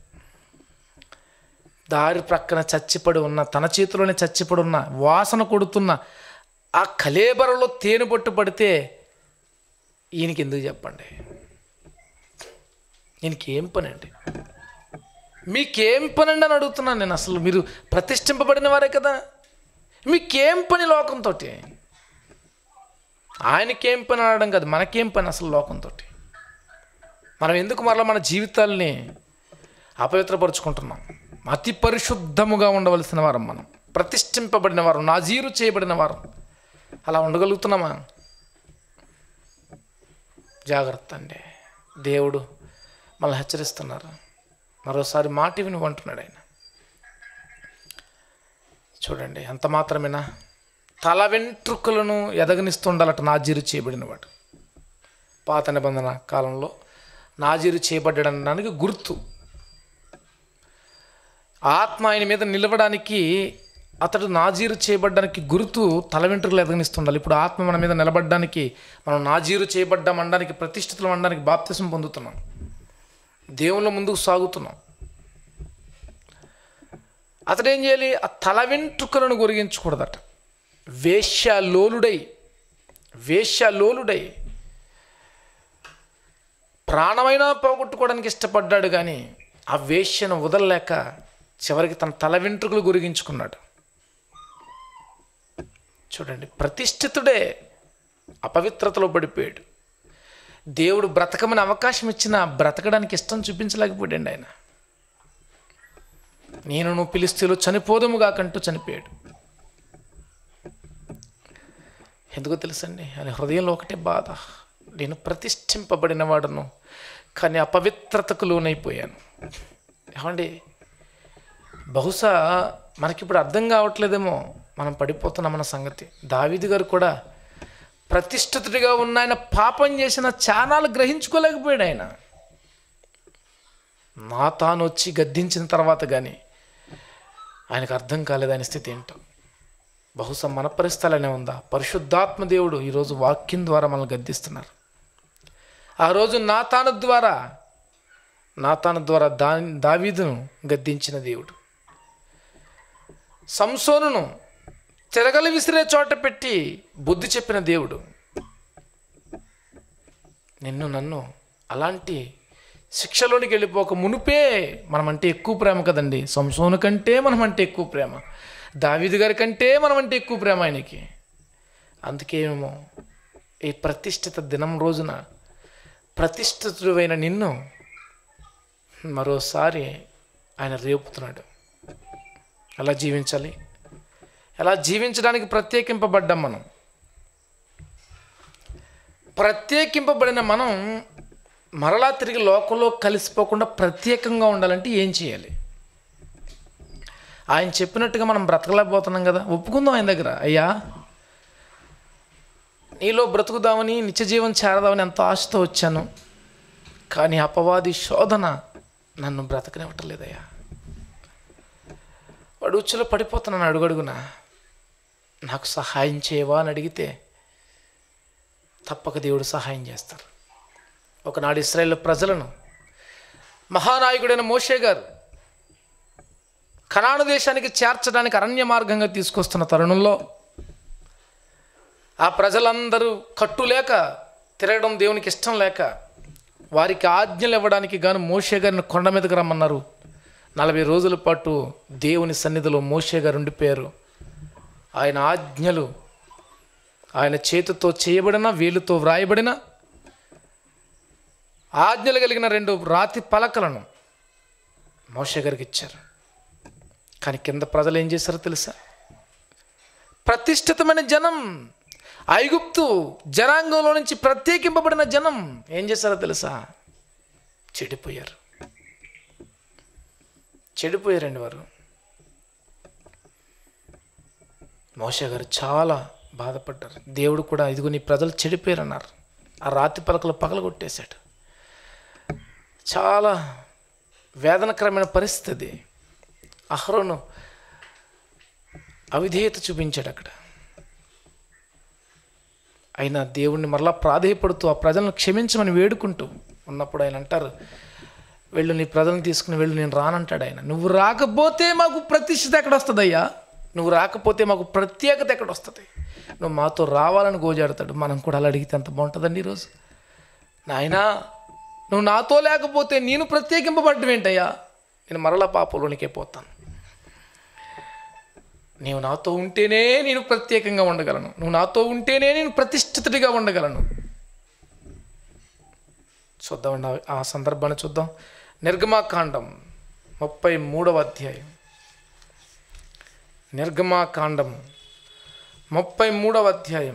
దారి ప్రక్కన చచ్చిపడి ఉన్న తన చేతిలోనే చచ్చిపడి ఉన్న వాసన కొడుతున్న ఆ కలేబరలో తేనె పట్టు పడితే ఈయనకి ఎందుకు చెప్పండి ఈయనకేం పని అండి మీకేం పని అండి అని అడుగుతున్నాను నేను అసలు మీరు ప్రతిష్ఠింపబడిన వారే కదా మీకేం పని లోకంతో ఆయనకేం పని అనడం కాదు మనకేం పని అసలు లోకంతో మనం ఎందుకు మరలా మన జీవితాల్ని అపవిత్రపరుచుకుంటున్నాం అతి పరిశుద్ధముగా ఉండవలసిన వారం మనం ప్రతిష్ఠింపబడిన వారం నాజీరు చేయబడిన వారం అలా ఉండగలుగుతున్నామా జాగ్రత్త అండి దేవుడు మళ్ళీ హెచ్చరిస్తున్నారు మరోసారి మాట విని అంటున్నాడు ఆయన చూడండి ఎంత మాత్రమేనా తల వెంట్రుకలను ఎదగనిస్తుండాలట నాజీరు చేయబడినవాడు పాత నిబంధన కాలంలో నాజీరు చేయబడ్డడానికి గుర్తు ఆత్మ ఆయన మీద నిలవడానికి అతడు నాజీరు చేయబడ్డానికి గుర్తు తల వెంట్రుకలు ఎదగనిస్తుండాలి ఇప్పుడు ఆత్మ మన మీద నిలబడడానికి మనం నాజీరు చేయబడ్డాం అనడానికి ప్రతిష్ఠితులు అనడానికి బాప్తిసం పొందుతున్నాం దేవుళ్ళ ముందుకు సాగుతున్నాం అతడు ఏం చేయాలి ఆ తల వెంట్రుకలను గురిగించకూడదట వేశ్యాలోలుడై వేశ్యాలోలుడై ప్రాణమైనా పోగొట్టుకోవడానికి ఇష్టపడ్డాడు కానీ ఆ వేశ్యను వదలలేక చివరికి తన తల వెంట్రుకలు గురిగించుకున్నాడు చూడండి ప్రతిష్ఠితుడే అపవిత్రతలో పడిపోయాడు దేవుడు బ్రతకమని అవకాశం ఇచ్చినా బ్రతకడానికి ఇష్టం చూపించలేకపోయాడు ఆయన నేను నువ్వు పిలిస్తేలో చనిపోదముగా కంటూ చనిపోయాడు ఎందుకో తెలుసండి ఆయన హృదయంలో ఒకటే బాధ నేను ప్రతిష్ఠింపబడిన వాడును కానీ అపవిత్రతకు లోనైపోయాను ఏమండి బహుశా మనకిప్పుడు అర్థం కావట్లేదేమో మనం పడిపోతున్నాం మన సంగతి దావీదు గారు కూడా ప్రతిష్ఠితుడిగా ఉన్న ఆయన పాపం చేసిన చానాలు గ్రహించుకోలేకపోయాడు ఆయన నా తాను వచ్చి గద్దించిన తర్వాత కానీ ఆయనకు అర్థం కాలేదు ఆయన స్థితి ఏంటో బహుశా మన పరిస్థితులనే ఉందా పరిశుద్ధాత్మ దేవుడు ఈరోజు వాక్యం ద్వారా మనల్ని గద్దిస్తున్నారు ఆ రోజు నాతాను ద్వారా నాతాను ద్వారా దా దావీదును గద్దించిన దేవుడు సంసోనును తిరగలి విసిరే చోట పెట్టి బుద్ధి చెప్పిన దేవుడు నిన్ను నన్ను అలాంటి శిక్షలోనికి వెళ్ళిపోక మునుపే మనమంటే ఎక్కువ ప్రేమ కదండి సంసోను కంటే మనమంటే ఎక్కువ ప్రేమ దావీదు గారి కంటే మనమంటే ఎక్కువ ప్రేమ ఆయనకి అందుకేమో ఈ ప్రతిష్ఠిత దినం రోజున ప్రతిష్ఠితుడైన నిన్ను మరోసారి ఆయన రేపుతున్నాడు ఎలా జీవించాలి ఎలా జీవించడానికి ప్రత్యేకింపబడ్డాం మనం ప్రత్యేకింపబడిన మనం మరలా తిరిగి లోకంలో కలిసిపోకుండా ప్రత్యేకంగా ఉండాలంటే ఏం చేయాలి ఆయన చెప్పినట్టుగా మనం బ్రతకలేకపోతున్నాం కదా ఒప్పుకుందాం ఆయన దగ్గర అయ్యా నీలో బ్రతుకుదామని నిత్యజీవం చేరదామని ఎంతో ఆశతో వచ్చాను కానీ అపవాది శోధన నన్ను బ్రతకనివ్వటలేదయ్యా వాడు ఉచ్చులో పడిపోతున్నాను అడుగడుగున నాకు సహాయం చేయవా అని అడిగితే తప్పక దేవుడు సహాయం చేస్తారు ఒకనాడు ఇస్రాయేల్ ప్రజలను మహానాయకుడైన మోషే గారు కనాను దేశానికి చేర్చడానికి అరణ్య మార్గంగా తీసుకొస్తున్న తరుణంలో ఆ ప్రజలందరూ కట్టు లేక తిరగడం దేవునికి ఇష్టం లేక వారికి ఆజ్ఞలు ఇవ్వడానికి గాను మోషే గారిని కొండ మీదకి రమ్మన్నారు నలభై రోజుల పాటు దేవుని సన్నిధిలో మోషే గారు ఉండిపోయారు ఆయన ఆజ్ఞలు ఆయన చేతితో చేయబడిన వేలుతో వ్రాయబడిన ఆజ్ఞలు కలిగిన రెండు రాతి పలకలను మోషే గారికి ఇచ్చారు కానీ కింద ప్రజలు ఏం చేశారో తెలుసా ప్రతిష్ఠితమైన జనం ఐగుప్తు జనాంగంలో నుంచి ప్రత్యేకింపబడిన జనం ఏం చేశారో తెలుసా చెడిపోయారు చెడిపోయారండి వారు మోషే గారు చాలా బాధపడ్డారు దేవుడు కూడా ఇదిగో నీ ప్రజలు చెడిపోయారు అన్నారు ఆ రాతి పలకలు పగలగొట్టేశాడు చాలా వేదనకరమైన పరిస్థితి అహరోను అవిధేయత చూపించాడు అక్కడ అయినా దేవుణ్ణి మరలా ప్రాధేయపడుతూ ఆ ప్రజలను క్షమించమని వేడుకుంటూ ఉన్నప్పుడు ఆయన అంటారు వెళ్ళు నీ ప్రజలను తీసుకుని వెళ్ళు నేను రానంటాడు ఆయన నువ్వు రాకపోతే మాకు ప్రతిష్ఠిత ఎక్కడ వస్తుంది అయ్యా నువ్వు రాకపోతే మాకు ప్రత్యేకత ఎక్కడ వస్తుంది నువ్వు మాతో రావాలని గోజాడతాడు మనం కూడా అలా అడిగితే ఎంత బాగుంటుందండి ఈరోజు నాయనా నువ్వు నాతో లేకపోతే నేను ప్రత్యేకింపబడ్డం ఏంటయ్యా నేను మరలా పాపంలోనికే పోతాను నీవు నాతో ఉంటేనే నేను ప్రత్యేకంగా ఉండగలను నువ్వు నాతో ఉంటేనే నేను ప్రతిష్ఠితుడిగా ఉండగలను చూద్దామండి ఆ- ఆ సందర్భాన్ని చూద్దాం నిర్గమాకాండం ముప్పై మూడవ అధ్యాయం నిర్గమాకాండం ముప్పై మూడవ అధ్యాయం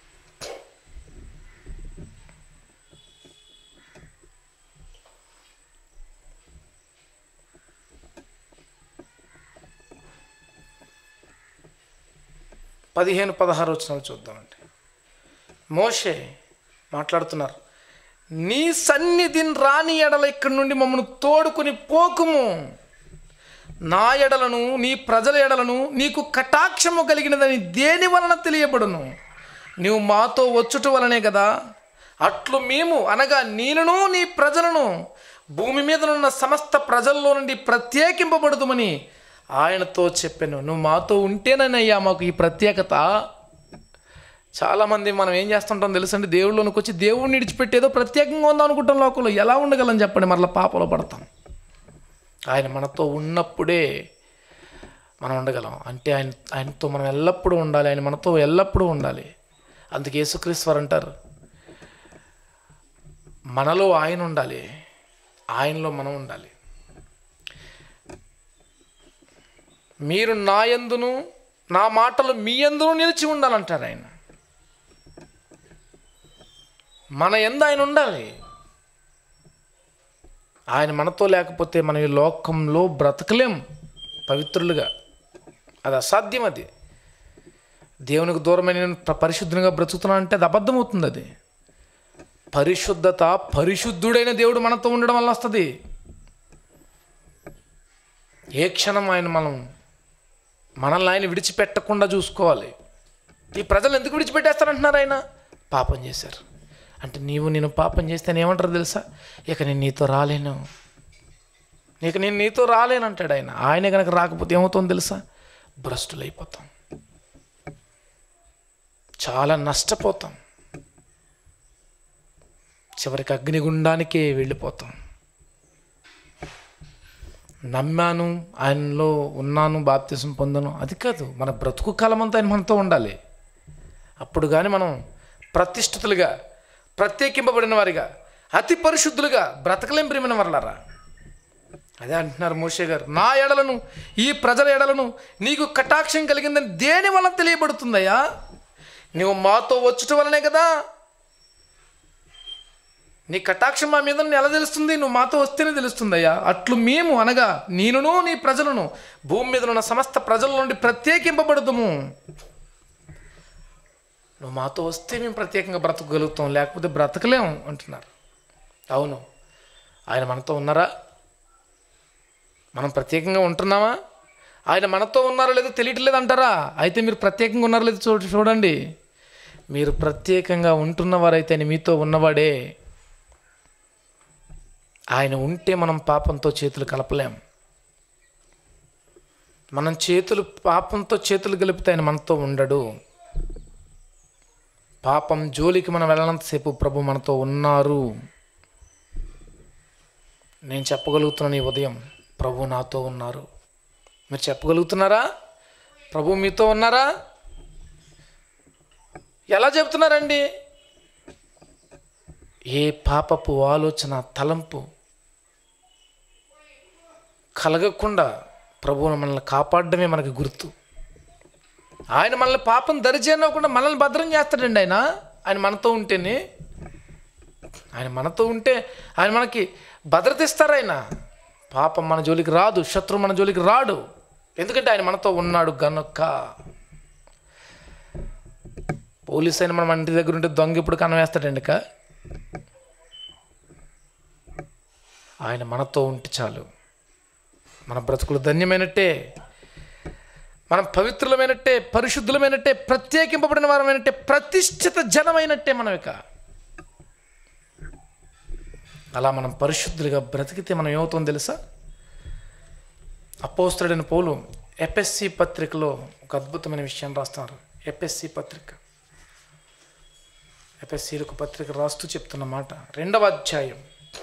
పదిహేను పదహారు వచ్చిన చూద్దామండి మోషే మాట్లాడుతున్నారు నీ సన్నిధిని రాని ఎడల ఇక్కడి నుండి మమ్మల్ని తోడుకొని పోకుము నా ఎడలను నీ ప్రజల ఎడలను నీకు కటాక్షము కలిగినదని దేని వలన తెలియబడును నీవు మాతో వచ్చుట వలనే కదా అట్లు మేము అనగా నేనును నీ ప్రజలను భూమి మీద ఉన్న సమస్త ప్రజల్లో నుండి ప్రత్యేకింపబడుదుమని ఆయనతో చెప్పాను నువ్వు మాతో ఉంటేనయ్యా మాకు ఈ ప్రత్యేకత చాలామంది మనం ఏం చేస్తుంటాం తెలుసండి దేవుళ్ళలోనికి వచ్చి దేవుడిని విడిచిపెట్టేదో ప్రత్యేకంగా ఉందాం అనుకుంటాం లోకంలో ఎలా ఉండగలని చెప్పండి మరలా పాపలో పడతాం ఆయన మనతో ఉన్నప్పుడే మనం ఉండగలం అంటే ఆయన ఆయనతో మనం ఎల్లప్పుడూ ఉండాలి ఆయన మనతో ఎల్లప్పుడూ ఉండాలి అందుకే యేసుక్రీశ్వర్ అంటారు మనలో ఆయన ఉండాలి ఆయనలో మనం ఉండాలి మీరు నా యందును నా మాటలు మీ యందును నిలిచి ఉండాలంటారు ఆయన మన ఎందు ఆయన ఉండాలి ఆయన మనతో లేకపోతే మనం ఈ లోకంలో బ్రతకలేం పవిత్రులుగా అది అసాధ్యం అది దేవునికి దూరమైన నేను ప- పరిశుద్ధంగా బ్రతుకుతున్నా అంటే అది అబద్ధమవుతుంది అది పరిశుద్ధత పరిశుద్ధుడైన దేవుడు మనతో ఉండడం వల్ల వస్తుంది ఏ క్షణం ఆయన మనం మనల్ని ఆయన విడిచిపెట్టకుండా చూసుకోవాలి ఈ ప్రజలు ఎందుకు విడిచిపెట్టేస్తారంటున్నారు ఆయన పాపం చేశారు అంటే నీవు నేను పాపం చేస్తే నేను ఏమంటారు తెలుసా ఇక నేను నీతో రాలేను ఇక నేను నీతో రాలేను అంటాడు ఆయన ఆయన కనుక రాకపోతే ఏమవుతుందో తెలుసా భ్రష్టులైపోతాం చాలా నష్టపోతాం చివరికి అగ్నిగుండానికే వెళ్ళిపోతాం నమ్మాను ఆయనలో ఉన్నాను బాప్తిసం పొందాను అది కాదు మన బ్రతుకు కాలం అంతా ఆయన మనతో ఉండాలి అప్పుడు కానీ మనం ప్రతిష్ఠితులుగా ప్రత్యేకింపబడిన వారిగా అతి పరిశుద్ధులుగా బ్రతకలేం ప్రియమైన వర్లారా అదే అంటున్నారు మోషే గారు నా ఎడలను ఈ ప్రజల ఎడలను నీకు కటాక్షం కలిగిందని దేని వల్ల తెలియబడుతుందయ్యా నువ్వు మాతో వచ్చుట వలనే కదా నీ కటాక్షం మా మీద ఎలా తెలుస్తుంది నువ్వు మాతో వస్తేనే తెలుస్తుందయ్యా అట్లు మేము అనగా నేనును నీ ప్రజలను భూమి మీద ఉన్న సమస్త ప్రజల నుండి ప్రత్యేకింపబడదుము నువ్వు మాతో వస్తే మేము ప్రత్యేకంగా బ్రతకగలుగుతాం లేకపోతే బ్రతకలేం అంటున్నారు అవును ఆయన మనతో ఉన్నారా మనం ప్రత్యేకంగా ఉంటున్నామా ఆయన మనతో ఉన్నారో లేదో తెలియట్లేదు అంటారా అయితే మీరు ప్రత్యేకంగా ఉన్నారో లేదో చూ చూడండి మీరు ప్రత్యేకంగా ఉంటున్నవారైతే ఆయన మీతో ఉన్నవాడే ఆయన ఉంటే మనం పాపంతో చేతులు కలపలేం మనం చేతులు పాపంతో చేతులు కలిపితే ఆయన మనతో ఉండడు పాపం జోలికి మనం వెళ్ళనంతసేపు ప్రభు మనతో ఉన్నారు నేను చెప్పగలుగుతున్నాను ఈ ఉదయం ప్రభు నాతో ఉన్నారు మీరు చెప్పగలుగుతున్నారా ప్రభు మీతో ఉన్నారా ఎలా చెప్తున్నారండి ఏ పాపపు ఆలోచన తలంపు కలగకుండా ప్రభువును మనల్ని కాపాడడమే మనకి గుర్తు ఆయన మనల్ని పాపం దరిచేయనివ్వకుండా మనల్ని భద్రం చేస్తాడండి ఆయన ఆయన మనతో ఉంటేనే ఆయన మనతో ఉంటే ఆయన మనకి భద్రత ఇస్తారు ఆయన పాపం మన జోలికి రాదు శత్రువు మన జోలికి రాడు ఎందుకంటే ఆయన మనతో ఉన్నాడు గనుక పోలీస్ అయిన మన ఇంటి దగ్గర ఉంటే దొంగ ఇప్పుడు కన్నం వేస్తాడండి ఇక ఆయన మనతో ఉంటే చాలు మన బ్రతుకులు ధన్యమైనట్టే మనం పవిత్రులమైనట్టే పరిశుద్ధులమైనట్టే ప్రత్యేకింపబడిన వారమైనట్టే ప్రతిష్ఠిత జనమైనట్టే మనం ఇక అలా మనం పరిశుద్ధులుగా బ్రతికితే మనం ఏమవుతుందో తెలుసా అపోస్తుడైన పౌలు ఎపిఎస్సి పత్రికలో ఒక అద్భుతమైన విషయం రాస్తున్నారు ఎపిఎస్సి పత్రిక ఎఫ్ఎస్సీలకు పత్రిక రాస్తూ చెప్తున్న మాట రెండవ అధ్యాయం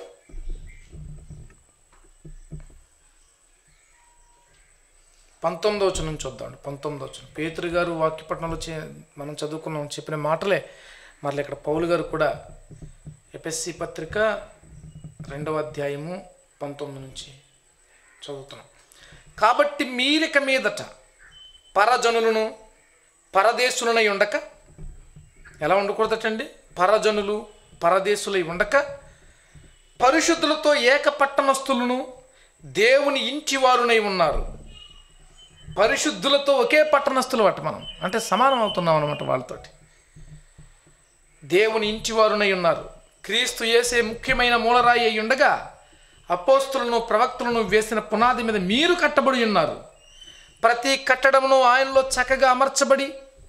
పంతొమ్మిదో వచనం చూద్దాం పంతొమ్మిదో వచనం పేతురు గారు వాక్యపట్నంలో చే మనం చదువుకున్నాం చెప్పిన మాటలే మరలా ఇక్కడ పౌలు గారు కూడా ఎఫ్ఎస్సి పత్రిక రెండవ అధ్యాయము పంతొమ్మిది నుంచి చదువుతున్నాం కాబట్టి మీరిక మీదట పరజనులను పరదేశులనై ఉండక ఎలా ఉండకూడదటండి పరజనులు పరదేశులై ఉండక పరిశుద్ధులతో ఏకపట్టణస్థులను దేవుని ఇంటివారునై ఉన్నారు పరిశుద్ధులతో ఒకే పట్టణస్థులు అట మనం అంటే సమానం అవుతున్నాం అనమాట వాళ్ళతోటి దేవుని ఇంటివారునై ఉన్నారు క్రీస్తు చేసే ముఖ్యమైన మూలరాయి అయి ఉండగా అపోస్తులను ప్రవక్తలను వేసిన పునాది మీద మీరు కట్టబడి ఉన్నారు ప్రతి కట్టడమును ఆయనలో చక్కగా అమర్చబడి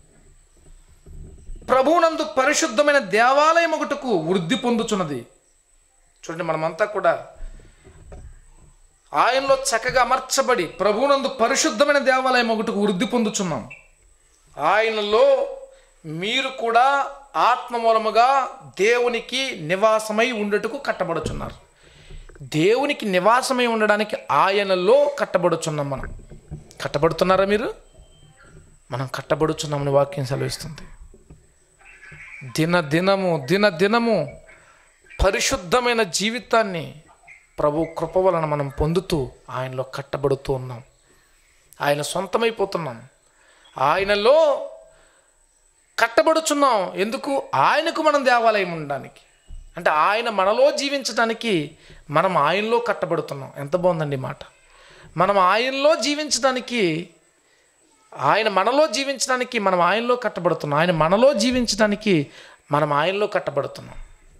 ప్రభువునందు పరిశుద్ధమైన దేవాలయం ఒకటకు వృద్ధి పొందుచున్నది చూడండి మనమంతా కూడా ఆయనలో చక్కగా అమర్చబడి ప్రభువునందు పరిశుద్ధమైన దేవాలయం ఒకటికి వృద్ధి పొందుచున్నాం ఆయనలో మీరు కూడా ఆత్మ మూలముగా దేవునికి నివాసమై ఉండటకు కట్టబడుచున్నారు దేవునికి నివాసమై ఉండడానికి ఆయనలో కట్టబడుచున్నాం మనం కట్టబడుతున్నారా మీరు మనం కట్టబడుచున్నామని వాక్యం సెలవిస్తుంది దిన దినము దిన దినము పరిశుద్ధమైన జీవితాన్ని ప్రభు కృప వలన మనం పొందుతూ ఆయనలో కట్టబడుతూ ఉన్నాం ఆయన సొంతమైపోతున్నాం ఆయనలో కట్టబడుచున్నాం ఎందుకు ఆయనకు మనం దేవాలయం ఉండడానికి అంటే ఆయన మనలో జీవించడానికి మనం ఆయనలో కట్టబడుతున్నాం ఎంత బాగుందండి ఈ మాట మనం ఆయనలో జీవించడానికి ఆయన మనలో జీవించడానికి మనం ఆయనలో కట్టబడుతున్నాం ఆయన మనలో జీవించడానికి మనం ఆయనలో కట్టబడుతున్నాం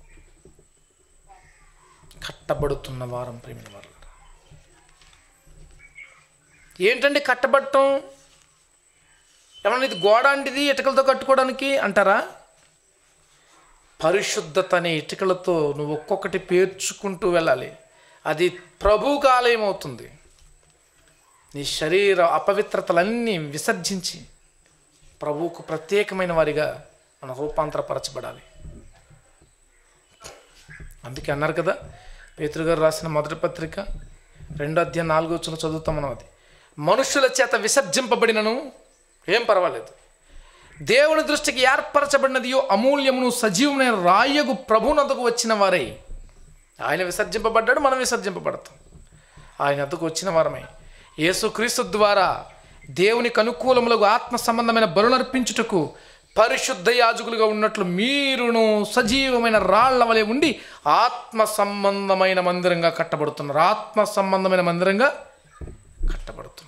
కట్టబడుతున్న వారం ప్రేమిన వారు ఏంటండి కట్టబడటం ఏమన్నా ఇది గోడ అంటిది ఇటుకలతో కట్టుకోవడానికి అంటారా పరిశుద్ధత అనే ఇటుకలతో నువ్వు ఒక్కొక్కటి పేర్చుకుంటూ వెళ్ళాలి అది ప్రభువుకు ఆలయం అవుతుంది నీ శరీర అపవిత్రతలన్నీ విసర్జించి ప్రభువుకు ప్రత్యేకమైన వారిగా మన రూపాంతరపరచబడాలి అందుకే అన్నారు కదా పేతురు గారు రాసిన మొదటి పత్రిక రెండో అధ్యాయం నాలుగో వచ్చిన చదువుతాం మనం అది మనుషుల చేత విసర్జింపబడినను ఏం పర్వాలేదు దేవుని దృష్టికి ఏర్పరచబడినదియో అమూల్యమును సజీవమైన రాయగు ప్రభునదకు వచ్చిన వారై ఆయన విసర్జింపబడ్డాడు మనం విసర్జింపబడతాం ఆయన వద్దకు వచ్చిన వారమై యేసుక్రీస్తు ద్వారా దేవునికి అనుకూలములకు ఆత్మ సంబంధమైన బలునర్పించుటకు పరిశుద్ధ యాజకులుగా ఉన్నట్లు మీరును సజీవమైన రాళ్ల వలె ఉండి ఆత్మ సంబంధమైన మందిరంగా కట్టబడుతున్నారు ఆత్మ సంబంధమైన మందిరంగా కట్టబడుతున్నాం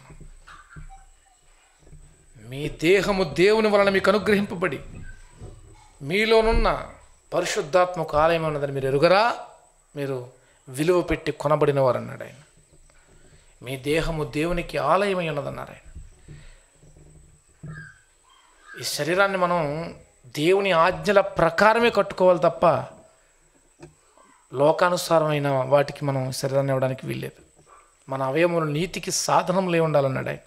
మీ దేహము దేవుని వలన మీకు అనుగ్రహింపబడి మీలోనున్న పరిశుద్ధాత్మకు ఆలయం ఉన్నదని మీరు ఎరుగరా మీరు విలువ పెట్టి కొనబడిన వారు అన్నాడు ఆయన మీ దేహము దేవునికి ఆలయమై ఉన్నదన్నారు ఆయన ఈ శరీరాన్ని మనం దేవుని ఆజ్ఞల ప్రకారమే కట్టుకోవాలి తప్ప లోకానుసారమైన వాటికి మనం శరీరాన్ని ఇవ్వడానికి వీల్లేదు మన అవయములు నీతికి సాధనములే ఉండాలన్నాడు ఆయన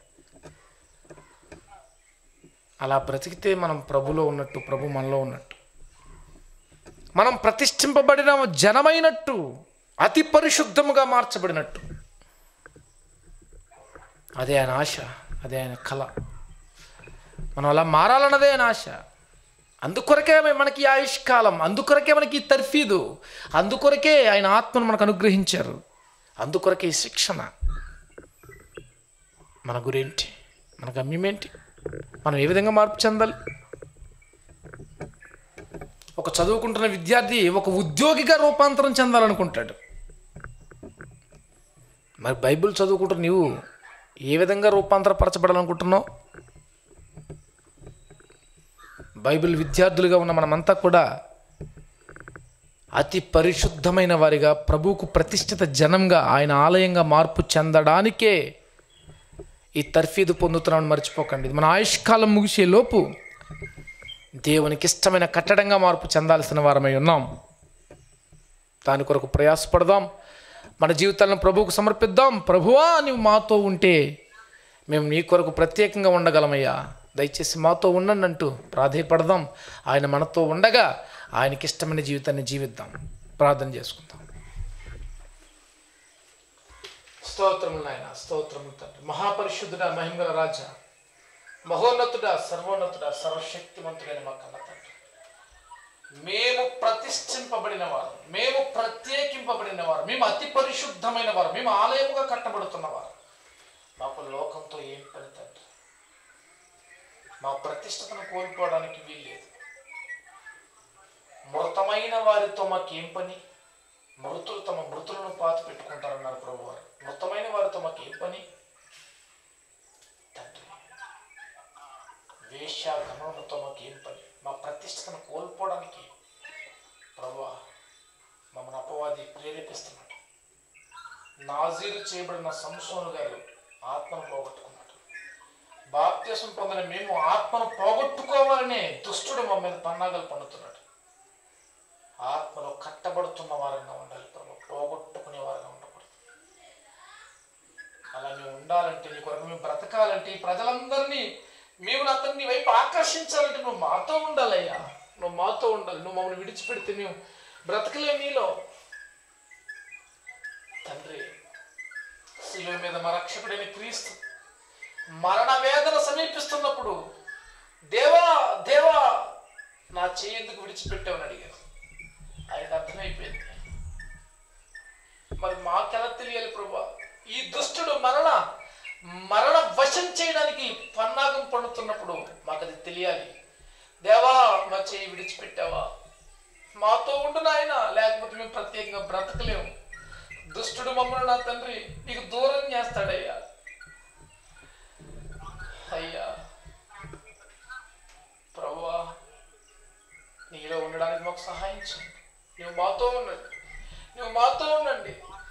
అలా బ్రతికితే మనం ప్రభులో ఉన్నట్టు ప్రభు మనలో ఉన్నట్టు మనం ప్రతిష్ఠింపబడిన జనమైనట్టు అతి పరిశుద్ధముగా మార్చబడినట్టు అదే ఆయన ఆశ అదే ఆయన కళ మనం అలా మారాలన్నదే ఆయన ఆశ అందుకొరకే మనకి ఈ ఆయుష్కాలం అందుకొరకే మనకి ఈ తర్ఫీదు అందుకొరకే ఆయన ఆత్మను మనకు అనుగ్రహించారు అందుకొరకే ఈ శిక్షణ మన గురేంటి మన గమ్యమేంటి మనం ఏ విధంగా మార్పు చెందాలి ఒక చదువుకుంటున్న విద్యార్థి ఒక ఉద్యోగిగా రూపాంతరం చెందాలనుకుంటాడు మరి బైబిల్ చదువుకుంటున్న నీవు ఏ విధంగా రూపాంతరపరచబడాలనుకుంటున్నావు బైబిల్ విద్యార్థులుగా ఉన్న మనమంతా కూడా అతి పరిశుద్ధమైన వారిగా ప్రభువుకు ప్రతిష్ఠిత జనంగా ఆయన ఆలయంగా మార్పు చెందడానికే ఈ తర్ఫీదు పొందుతున్నామని మర్చిపోకండి ఇది మన ఆయుష్కాలం ముగిసే లోపు దేవునికి ఇష్టమైన కట్టడంగా మార్పు చెందాల్సిన వారమై ఉన్నాం దాని కొరకు ప్రయాసపడదాం మన జీవితాలను ప్రభువుకు సమర్పిద్దాం ప్రభువా నీవు మాతో ఉంటే మేము నీ కొరకు ప్రత్యేకంగా ఉండగలమయ్యా దయచేసి మాతో ఉండండి అంటూ ప్రాధేయపడదాం ఆయన మనతో ఉండగా ఆయనకి ఇష్టమైన జీవితాన్ని జీవిద్దాం ప్రార్థన చేసుకుందాం స్తోత్రములు నాయన స్తోత్రములు తండ్రి మహాపరిశుద్ధుడ మహిమగల రాజా మహోన్నతుడ సర్వోన్నతుడ సర్వశక్తిమంతుడైన మా కన్న తండ్రి మేము ప్రతిష్ఠింపబడిన వారు మేము ప్రత్యేకింపబడిన వారు మేము అతి పరిశుద్ధమైన వారు మేము ఆలయముగా కట్టబడుతున్న వారు మాకు లోకంతో ఏం పని తండ్రి మా ప్రతిష్టతను కోల్పోవడానికి వీల్లేదు మృతమైన వారితో మాకేం పని మృతులు తమ మృతులను పాతి పెట్టుకుంటారన్నారు ప్రభు వారు మృతమైన వారితో మాకేం పని తండ్రి వేశ్య గమనంతో మాకేం పని మా ప్రతిష్టతను కోల్పోవడానికి ప్రభు మమ్మల్ని అపవాది ప్రేరేపిస్తున్నాడు నాజీరు చేయబడిన సంసోను గారు ఆత్మను పోగొట్టుకున్నాడు బాప్త్యసం పొందిన మేము ఆత్మను పోగొట్టుకోవాలనే దుష్టుడు మా మీద పన్నాగలు పండుతున్నాడు ఆత్మలో కట్టబడుతున్న వారంగా ఉండాలి ప్రభు పోగొట్టుకునే వారంగా ఉండకూడదు అలా మేము ఉండాలంటే నీ కొరకు మేము బ్రతకాలంటే ఈ ప్రజలందరినీ మేము అతన్ని వైపు ఆకర్షించాలంటే నువ్వు మాతో ఉండాలయ్యా నువ్వు మాతో ఉండాలి నువ్వు మమ్మల్ని విడిచిపెడితే మేము బ్రతకలేము నీలో తండ్రి శిలువ మీద మా రక్షకుడైన క్రీస్తు మరణ వేదన సమీపిస్తున్నప్పుడు దేవా దేవా నా చెయ్యి ఎందుకు విడిచిపెట్టావని అడిగారు ఆయనకు అర్థమైపోయింది మరి మాకెలా తెలియాలి ప్రభా ఈ దుష్టుడు మరణ మరణ వశం చేయడానికి పన్నాగం పడుతున్నప్పుడు మాకు అది తెలియాలి దేవా మా చెయ్యి విడిచిపెట్టావా మాతో ఉండు నాయన లేకపోతే మేము ప్రత్యేకంగా బ్రతకలేము దుష్టుడు మమ్మల్ని నా తండ్రి నీకు దూరం చేస్తాడయ్యా అయ్యా ప్రభువా నీలో ఉండడానికి మాకు సహాయం చేయండి నువ్వు మాతో ఉండండి నువ్వు మాతో ఉండండి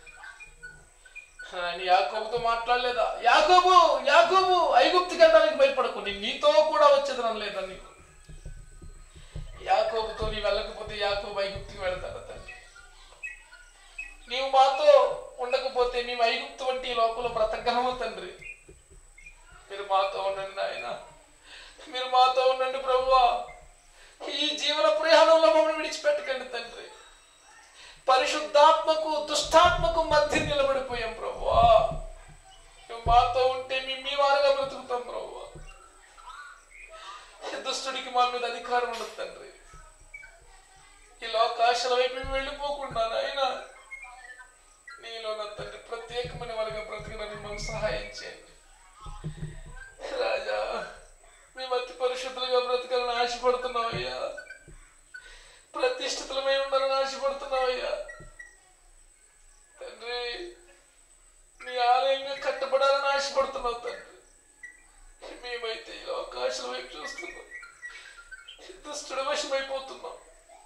ఆయన యాకోబుతో మాట్లాడలేదా యాకోబు యాకోబు ఐగుప్తికి వెళ్ళడానికి భయపడకు నేను నీతో కూడా వచ్చేదనం లేదా నీకు యాకోబుతో నీ వెళ్ళకపోతే యాకోబు ఐగుప్తికి వెళ్తాడు తండ్రి నీవు మాతో ఉండకపోతే మేము ఐగుప్తు వంటి ఈ లోపల బ్రతకగలము తండ్రి మీరు మాతో ఉండండి ఆయన మీరు మాతో ఉండండి ప్రభువా ఈ జీవన ప్రయాణంలో మమ్మల్ని విడిచిపెట్టకండి తండ్రి పరిశుద్ధాత్మకు దుష్టాత్మకు మధ్య నిలబడిపోయాం ప్రభువా నువ్వు మాతో ఉంటే మేము మీ వారుగా బ్రతుకుతాం ప్రభువా దుష్టుడికి మా మీద అధికారం ఉండదు తండ్రి ఈ లోకాశల వైపు మేము వెళ్ళిపోకుండా ఆయన నీలో నా తండ్రి ప్రత్యేకమైన వారిగా బ్రతకడానికి మాకు సహాయం చేయండి రాజా మేము అతి పరిశుద్ధులుగా బ్రతకాలని ఆశపడుతున్నాం అయ్యా ప్రతిష్ఠితులమై ఉండాలని ఆశపడుతున్నాం అయ్యా తండ్రి నీ ఆలయంగా కట్టబడాలని ఆశపడుతున్నావు తండ్రి మేమైతే ఈ అవకాశాల వైపు చూస్తున్నాం దుష్టుడి వశమైపోతున్నాం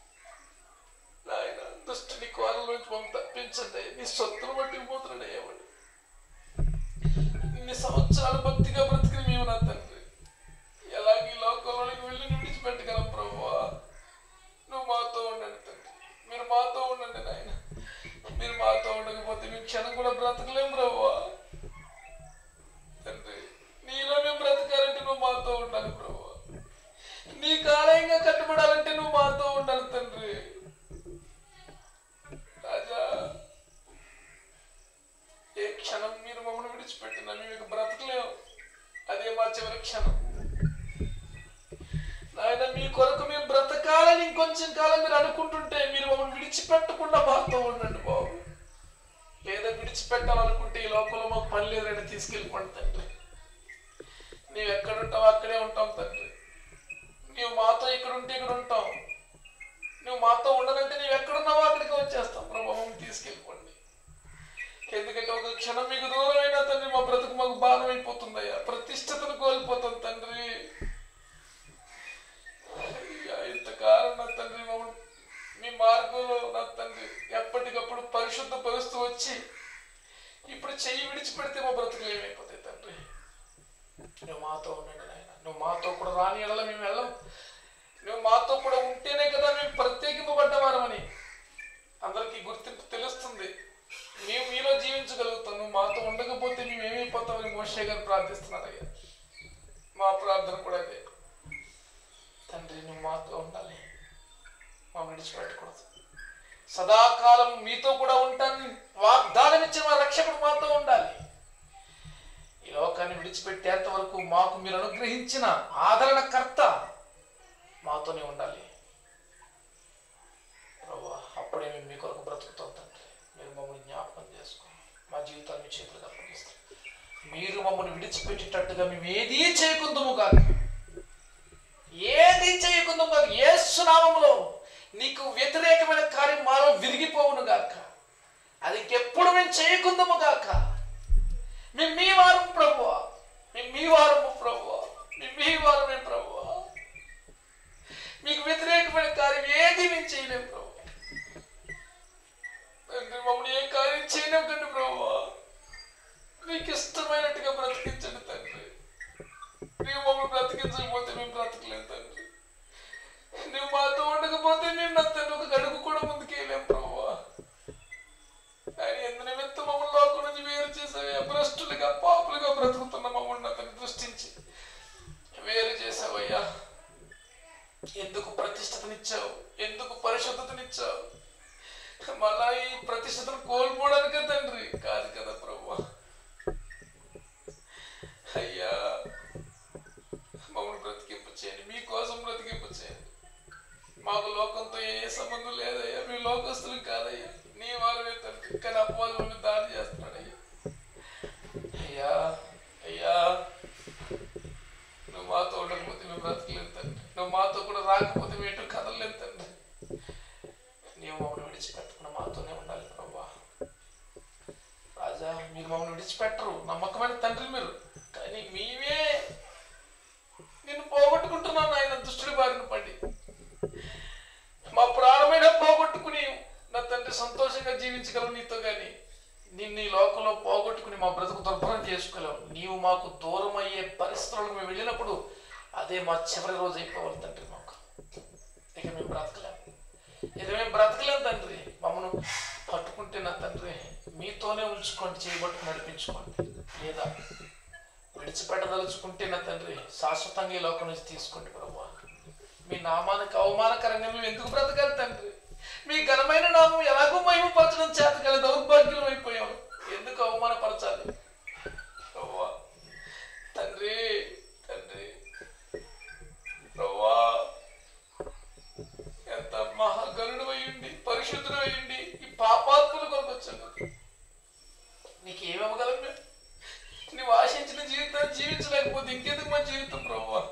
నాయన దుష్టుని కోరల నుంచి మమ్మల్ని తప్పించండి నీ సొత్తును బట్టి పోతున్నాడు ఏమని ఇన్ని సంవత్సరాలు భక్తిగా బ్రతికిన మేము నా తండ్రి ఎలాగ ఈ లోకంలోనికి వెళ్ళి నువ్వు విడిచిపెట్టగలం ప్రభువా నువ్వు మాతో ఉండండి తండ్రి మీరు మాతో ఉండండి నాయన మీరు మాతో ఉండకపోతే మేము క్షణం కూడా బ్రతకలేం ప్రభువా తండ్రి నీలో మేము బ్రతకాలంటే నువ్వు మాతో ఉండాలి ప్రభువా నీ కాలయంగా కట్టుబడాలంటే నువ్వు మాతో ఉండాలి తండ్రి రాజా ఏ క్షణం మీరు మమ్మల్ని విడిచిపెట్టినా మేము ఇక బ్రతకలేము అదే మా చివరి క్షణం నాయన మీ కొరకు మేము బ్రతకాలని ఇంకొంచెం కాలం మీరు అనుకుంటుంటే మీరు మమ్మల్ని విడిచిపెట్టకుండా మాతో ఉండండి బాబు లేదా విడిచిపెట్టాలనుకుంటే ఈ లోపల మాకు పని లేదని తీసుకెళ్ళిపోండి తండ్రి నీవు ఎక్కడ ఉంటావు అక్కడే ఉంటాం తండ్రి నీవు మాతో ఇక్కడ ఉంటే ఇక్కడ ఉంటాం నువ్వు మాతో ఉండనంటే నీవు ఎక్కడున్నావో అక్కడికి వచ్చేస్తాం ప్రభావం మమ్మల్ని తీసుకెళ్ళిపోండి ఎందుకంటే ఒక క్షణం మీకు దూరమైన తండ్రి మా బ్రతుకు మాకు బాధం అయిపోతుందయ్యా ప్రతిష్టతను కోల్పోతాం తండ్రి అయ్యా, ఇంతకాలం నా తండ్రి మమ్మల్ని మీ మార్గంలో నా తండ్రి ఎప్పటికప్పుడు పరిశుద్ధపరుస్తూ వచ్చి ఇప్పుడు చెయ్యి విడిచిపెడితే మా బ్రతుకులు ఏమైపోతాయి తండ్రి నువ్వు మాతో ఉండండి నాయన నువ్వు మాతో కూడా రాని ఎడల మేము వెళ్ళం నువ్వు మాతో కూడా ఉంటేనే కదా మేము ప్రత్యేకింపబడ్డవారమని అందరికీ గుర్తింపు తెలుస్తుంది మేము మీలో జీవించగలుగుతాం నువ్వు మాతో ఉండకపోతే మేము ఏమైపోతామని మోషే గారు ప్రార్థిస్తున్నారయ్యా మా ప్రార్థన కూడా అదే తండ్రి నువ్వు మాతో ఉండాలి మా విడిచిపెట్టకూడదు సదాకాలం మీతో కూడా ఉంటాను వాగ్దానం ఇచ్చిన మా రక్షకుడు మాతో ఉండాలి ఈ లోకాన్ని విడిచిపెట్టేంత వరకు మాకు మీరు అనుగ్రహించిన ఆదరణకర్త మాతోనే ఉండాలి ప్రభా అప్పుడే మేము మీ కొరకు బ్రతుకుతాం తండ్రి మీరు మమ్మల్ని జ్ఞాపకం చేసుకుని మా జీవితాన్ని మీ చేతులకు అప్పగిస్తాం మీరు మమ్మల్ని విడిచిపెట్టేటట్టుగా మేము ఏదీ చేయకుందము కాదు ఏది చేయకుందము కాదు యేసు నామములో నీకు వ్యతిరేకమైన కార్యం మాలో విరిగిపోవును గాక అది ఇంకెప్పుడు మేము చేయకుందము గాక మేము మీ వారం ప్రభువా మేము మీ వారము ప్రభువా మేము మీ వారమే ప్రభువా మీకు వ్యతిరేకమైన కార్యం ఏది మేము చేయలేము ప్రభు తండ్రి మమ్మల్ని ఏ కార్యం చేయలేకండి ప్రభువా నీకు ఇష్టమైనట్టుగా బ్రతికించండి తండ్రి నీవు మమ్మల్ని బ్రతికించకపోతే మేము బ్రతకలేం తండ్రి నువ్వు మాతో ఉండకపోతే మేము నా తండ్రి ఒక గడుగు కూడా ముందుకెళ్ళాం ప్రభువా ఆయన ఎందు నిమిత్తం మమ్మల్ని లోకం నుంచి వేరు చేసావే భ్రష్టులుగా పాపులుగా బ్రతుకుతున్న మమ్మల్ని అతన్ని దృష్టించి వేరు చేసావయ్యా ఎందుకు ప్రతిష్టతనిచ్చావు ఎందుకు పరిశుద్ధతనిచ్చావు మళ్ళా ఈ ప్రతిష్టతను కోల్పోవడానికే తండ్రి కాదు కదా ప్రభు అయ్యా మమ్మల్ని బ్రతికింపు చేయండి మీకోసం బ్రతికింపు చేయండి మాకు లోకంతో ఏ సంబంధం లేదయ్యా మీ లోకస్తులు కాదయ్యా నీ వారమే తండ్రి కానీ అపోలు మమ్మల్ని దాడి చేస్తున్నాడయ్యా అయ్యా అయ్యా నువ్వు మాతో ఉండకపోతే మేము బ్రతకలేం తండ్రి నువ్వు మాతో కూడా రాకపోతే మేము ఎటు కదలలేం తండ్రి నీవు మమ్మల్ని విడిచిపెట్టకుండా మాతోనే ఉండాలి ప్రభా రాజా మీరు మమ్మల్ని విడిచిపెట్టరు నమ్మకమైన తండ్రి మీరు కానీ మేమే నిన్ను పోగొట్టుకుంటున్నాను ఆయన దుష్టుడి బారిన పడి మా ప్రాణమైన పోగొట్టుకుని నా తండ్రి సంతోషంగా జీవించగలవు నీతో గాని నిన్ను ఈ లోకంలో పోగొట్టుకుని మా బ్రతుకు దుర్భరం చేసుకోలేవు నీవు మాకు దూరం అయ్యే పరిస్థితులకు మేము వెళ్ళినప్పుడు అదే మా చివరి రోజు అయిపోవాలి తండ్రి మాకు ఇక మేము బ్రతకలేము ఇక మేము బ్రతకలేము తండ్రి మమ్మను పట్టుకుంటే నా తండ్రి మీతోనే ఉంచుకోండి చేయబట్టుకు నడిపించుకోండి లేదా విడిచిపెట్టదలుచుకుంటే నా తండ్రి శాశ్వతంగా ఈ లోకం నుంచి తీసుకోండి ప్రభు మీ నామానికి అవమానకరంగా మేము ఎందుకు బ్రతకాలి తండ్రి మీ ఘనమైన నామం ఎలాగో మహిమపరచడం చేత కానీ దౌర్భాగ్యం అయిపోయాం ఎందుకు అవమానపరచాలి ప్రభువా తండ్రి తండ్రి ప్రభువా ఎంత మహాగరుడు అయ్యండి పరిశుద్ధుడు అయ్యండి ఈ పాపాత్ముల కొరకు వచ్చాను నీకు ఏమివ్వగలం మేము నువ్వు ఆశించిన జీవితాన్ని జీవించలేకపోతే ఇంకెందుకు మా జీవితం ప్రభువా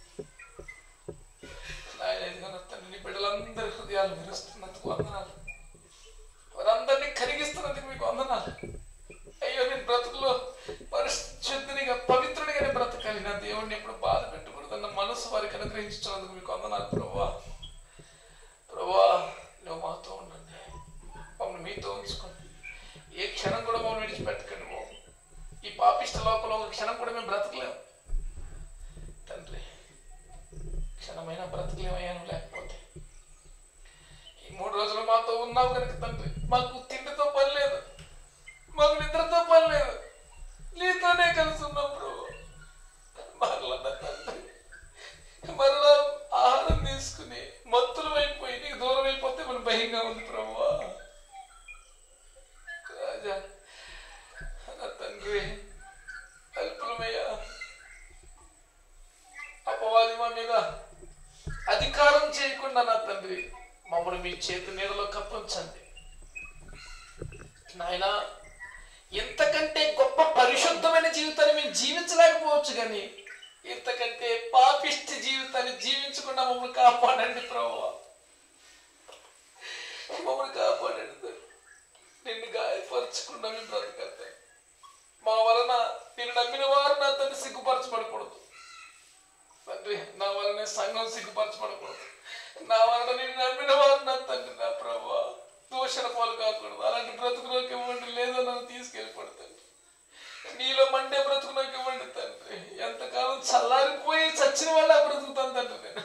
నాయన ఎదుగున తండ్రి నీ బిడ్డలందరి హృదయాలు విరుస్తున్నందుకు వందనాలు వారందరినీ కరిగిస్తున్నందుకు మీకు వందనాలు అయ్యో నేను బ్రతుకులో పరిశుద్ధునిగా పవిత్రుడిగా నేను బ్రతకాలి నా దేవుడిని ఎప్పుడు బాధ పెట్టకూడదన్న మనసు వారికి అనుగ్రహించుతున్నందుకు మీకు వందనాలు ప్రభువా ప్రభువా నువ్వు మాతో ఉండండి మమ్మల్ని మీతో ఉంచుకోండి ఏ క్షణం కూడా మమ్మల్ని విడిచిపెట్టకండి బాబు ఈ పాపిష్ట లోకంలో ఒక క్షణం కూడా మేము బ్రతకలేము తండ్రి క్షణమైన బ్రతకలేమయ్యాను లేకపోతే ఈ మూడు రోజులు మాతో ఉన్నావు కనుక తండ్రి మాకు తిండితో పని లేదు మాకు నిద్రతో పని లేదు నీతోనే కలిసి ఉన్నాం ప్రభు మరలా నా తండ్రి మరలా ఆహారం తీసుకుని మత్తులు అయిపోయి నీకు దూరం అయిపోతే మన భయంగా ఉంది ప్రభువా రాజా నా తండ్రి అల్పులమయ్యా అపవాది మా మీద అధికారం చేయకుండా నా తండ్రి మమ్మల్ని మీ చేతి నీడలో కప్పించండి నాయన ఇంతకంటే గొప్ప పరిశుద్ధమైన జీవితాన్ని మేము జీవించలేకపోవచ్చు కానీ ఇంతకంటే పాపిష్టి జీవితాన్ని జీవించకుండా మమ్మల్ని కాపాడండి ప్రభు మమ్మల్ని కాపాడండి తండ్రి. నిన్ను గాయపరచకుండా మేము బ్రతకద్దాం మా వలన నేను నమ్మిన వారు నా తండ్రి సిగ్గుపరచబడకూడదు తండ్రి నా వలన సంఘం సిగ్గుపరచబడకూడదు నా వలన నేను నమ్మిన వారు నా తండ్రి నా ప్రభు దూషణ పాలు కాకూడదు అలాంటి బ్రతుకులోకి ఇవ్వండి లేదో నన్ను తీసుకెళ్ళిపోడు తండ్రి నీలో మండే బ్రతుకులోకి ఇవ్వండి తండ్రి ఎంతకాలం చల్లారిపోయి చచ్చిన వాళ్ళ బ్రతుకుతాను తండ్రి నేను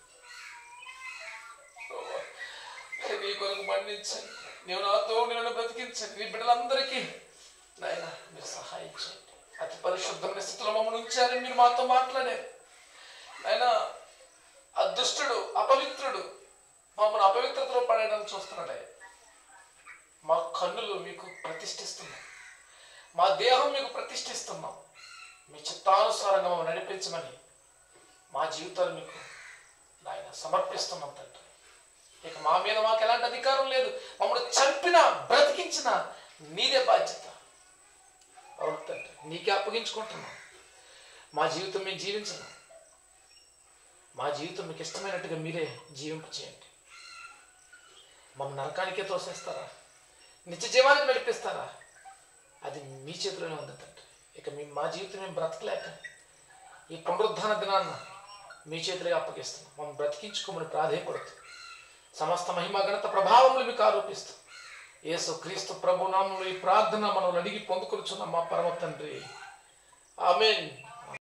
ప్రభువా, నీ కొరకు మండించండి నీవు నాతో నేను బ్రతికించండి నీ బిడ్డలందరికీ నాయన మీరు సహాయం చేయండి అతి పరిశుద్ధమైన స్థితిలో మమ్మల్ని ఉంచారని మీరు మాతో మాట్లాడారు నాయన అదృష్టుడు అపవిత్రుడు మమ్మల్ని అపవిత్రతలో పడేయడానికి చూస్తున్నాడే మా కన్నులు మీకు ప్రతిష్ఠిస్తున్నాం మా దేహం మీకు ప్రతిష్ఠిస్తున్నాం మీ చిత్తానుసారంగా మమ్మల్ని నడిపించమని మా జీవితాలు మీకు నాయన సమర్పిస్తున్నాం తండ్రి ఇక మా మీద మాకు ఎలాంటి అధికారం లేదు మమ్మల్ని చంపినా బ్రతికించిన నీదే బాధ్యత అవును తండ్రి నీకే అప్పగించుకుంటున్నాం మా జీవితం మేము జీవించను మా జీవితం మీకు ఇష్టమైనట్టుగా మీరే జీవింపచేయండి మమ్మల్ని నరకానికే తోసేస్తారా నిత్య జీవానికి నడిపిస్తారా అది మీ చేతిలోనే ఉంది తండ్రి ఇక మీ మా జీవితం మేము బ్రతకలేక ఈ పునరుద్ధాన దినాన్న మీ చేతిలో అప్పగిస్తున్నాం మమ్మల్ని బ్రతికించుకోమని ప్రాధేయపడుతూ సమస్త మహిమ ఘనత ప్రభావములు మీకు ఆరోపిస్తూ యేసు క్రీస్తు ప్రభు నామంలో ఈ ప్రార్థన మనం అడిగి పొందుకొచ్చున్న మా పరమ తండ్రి ఆమెన్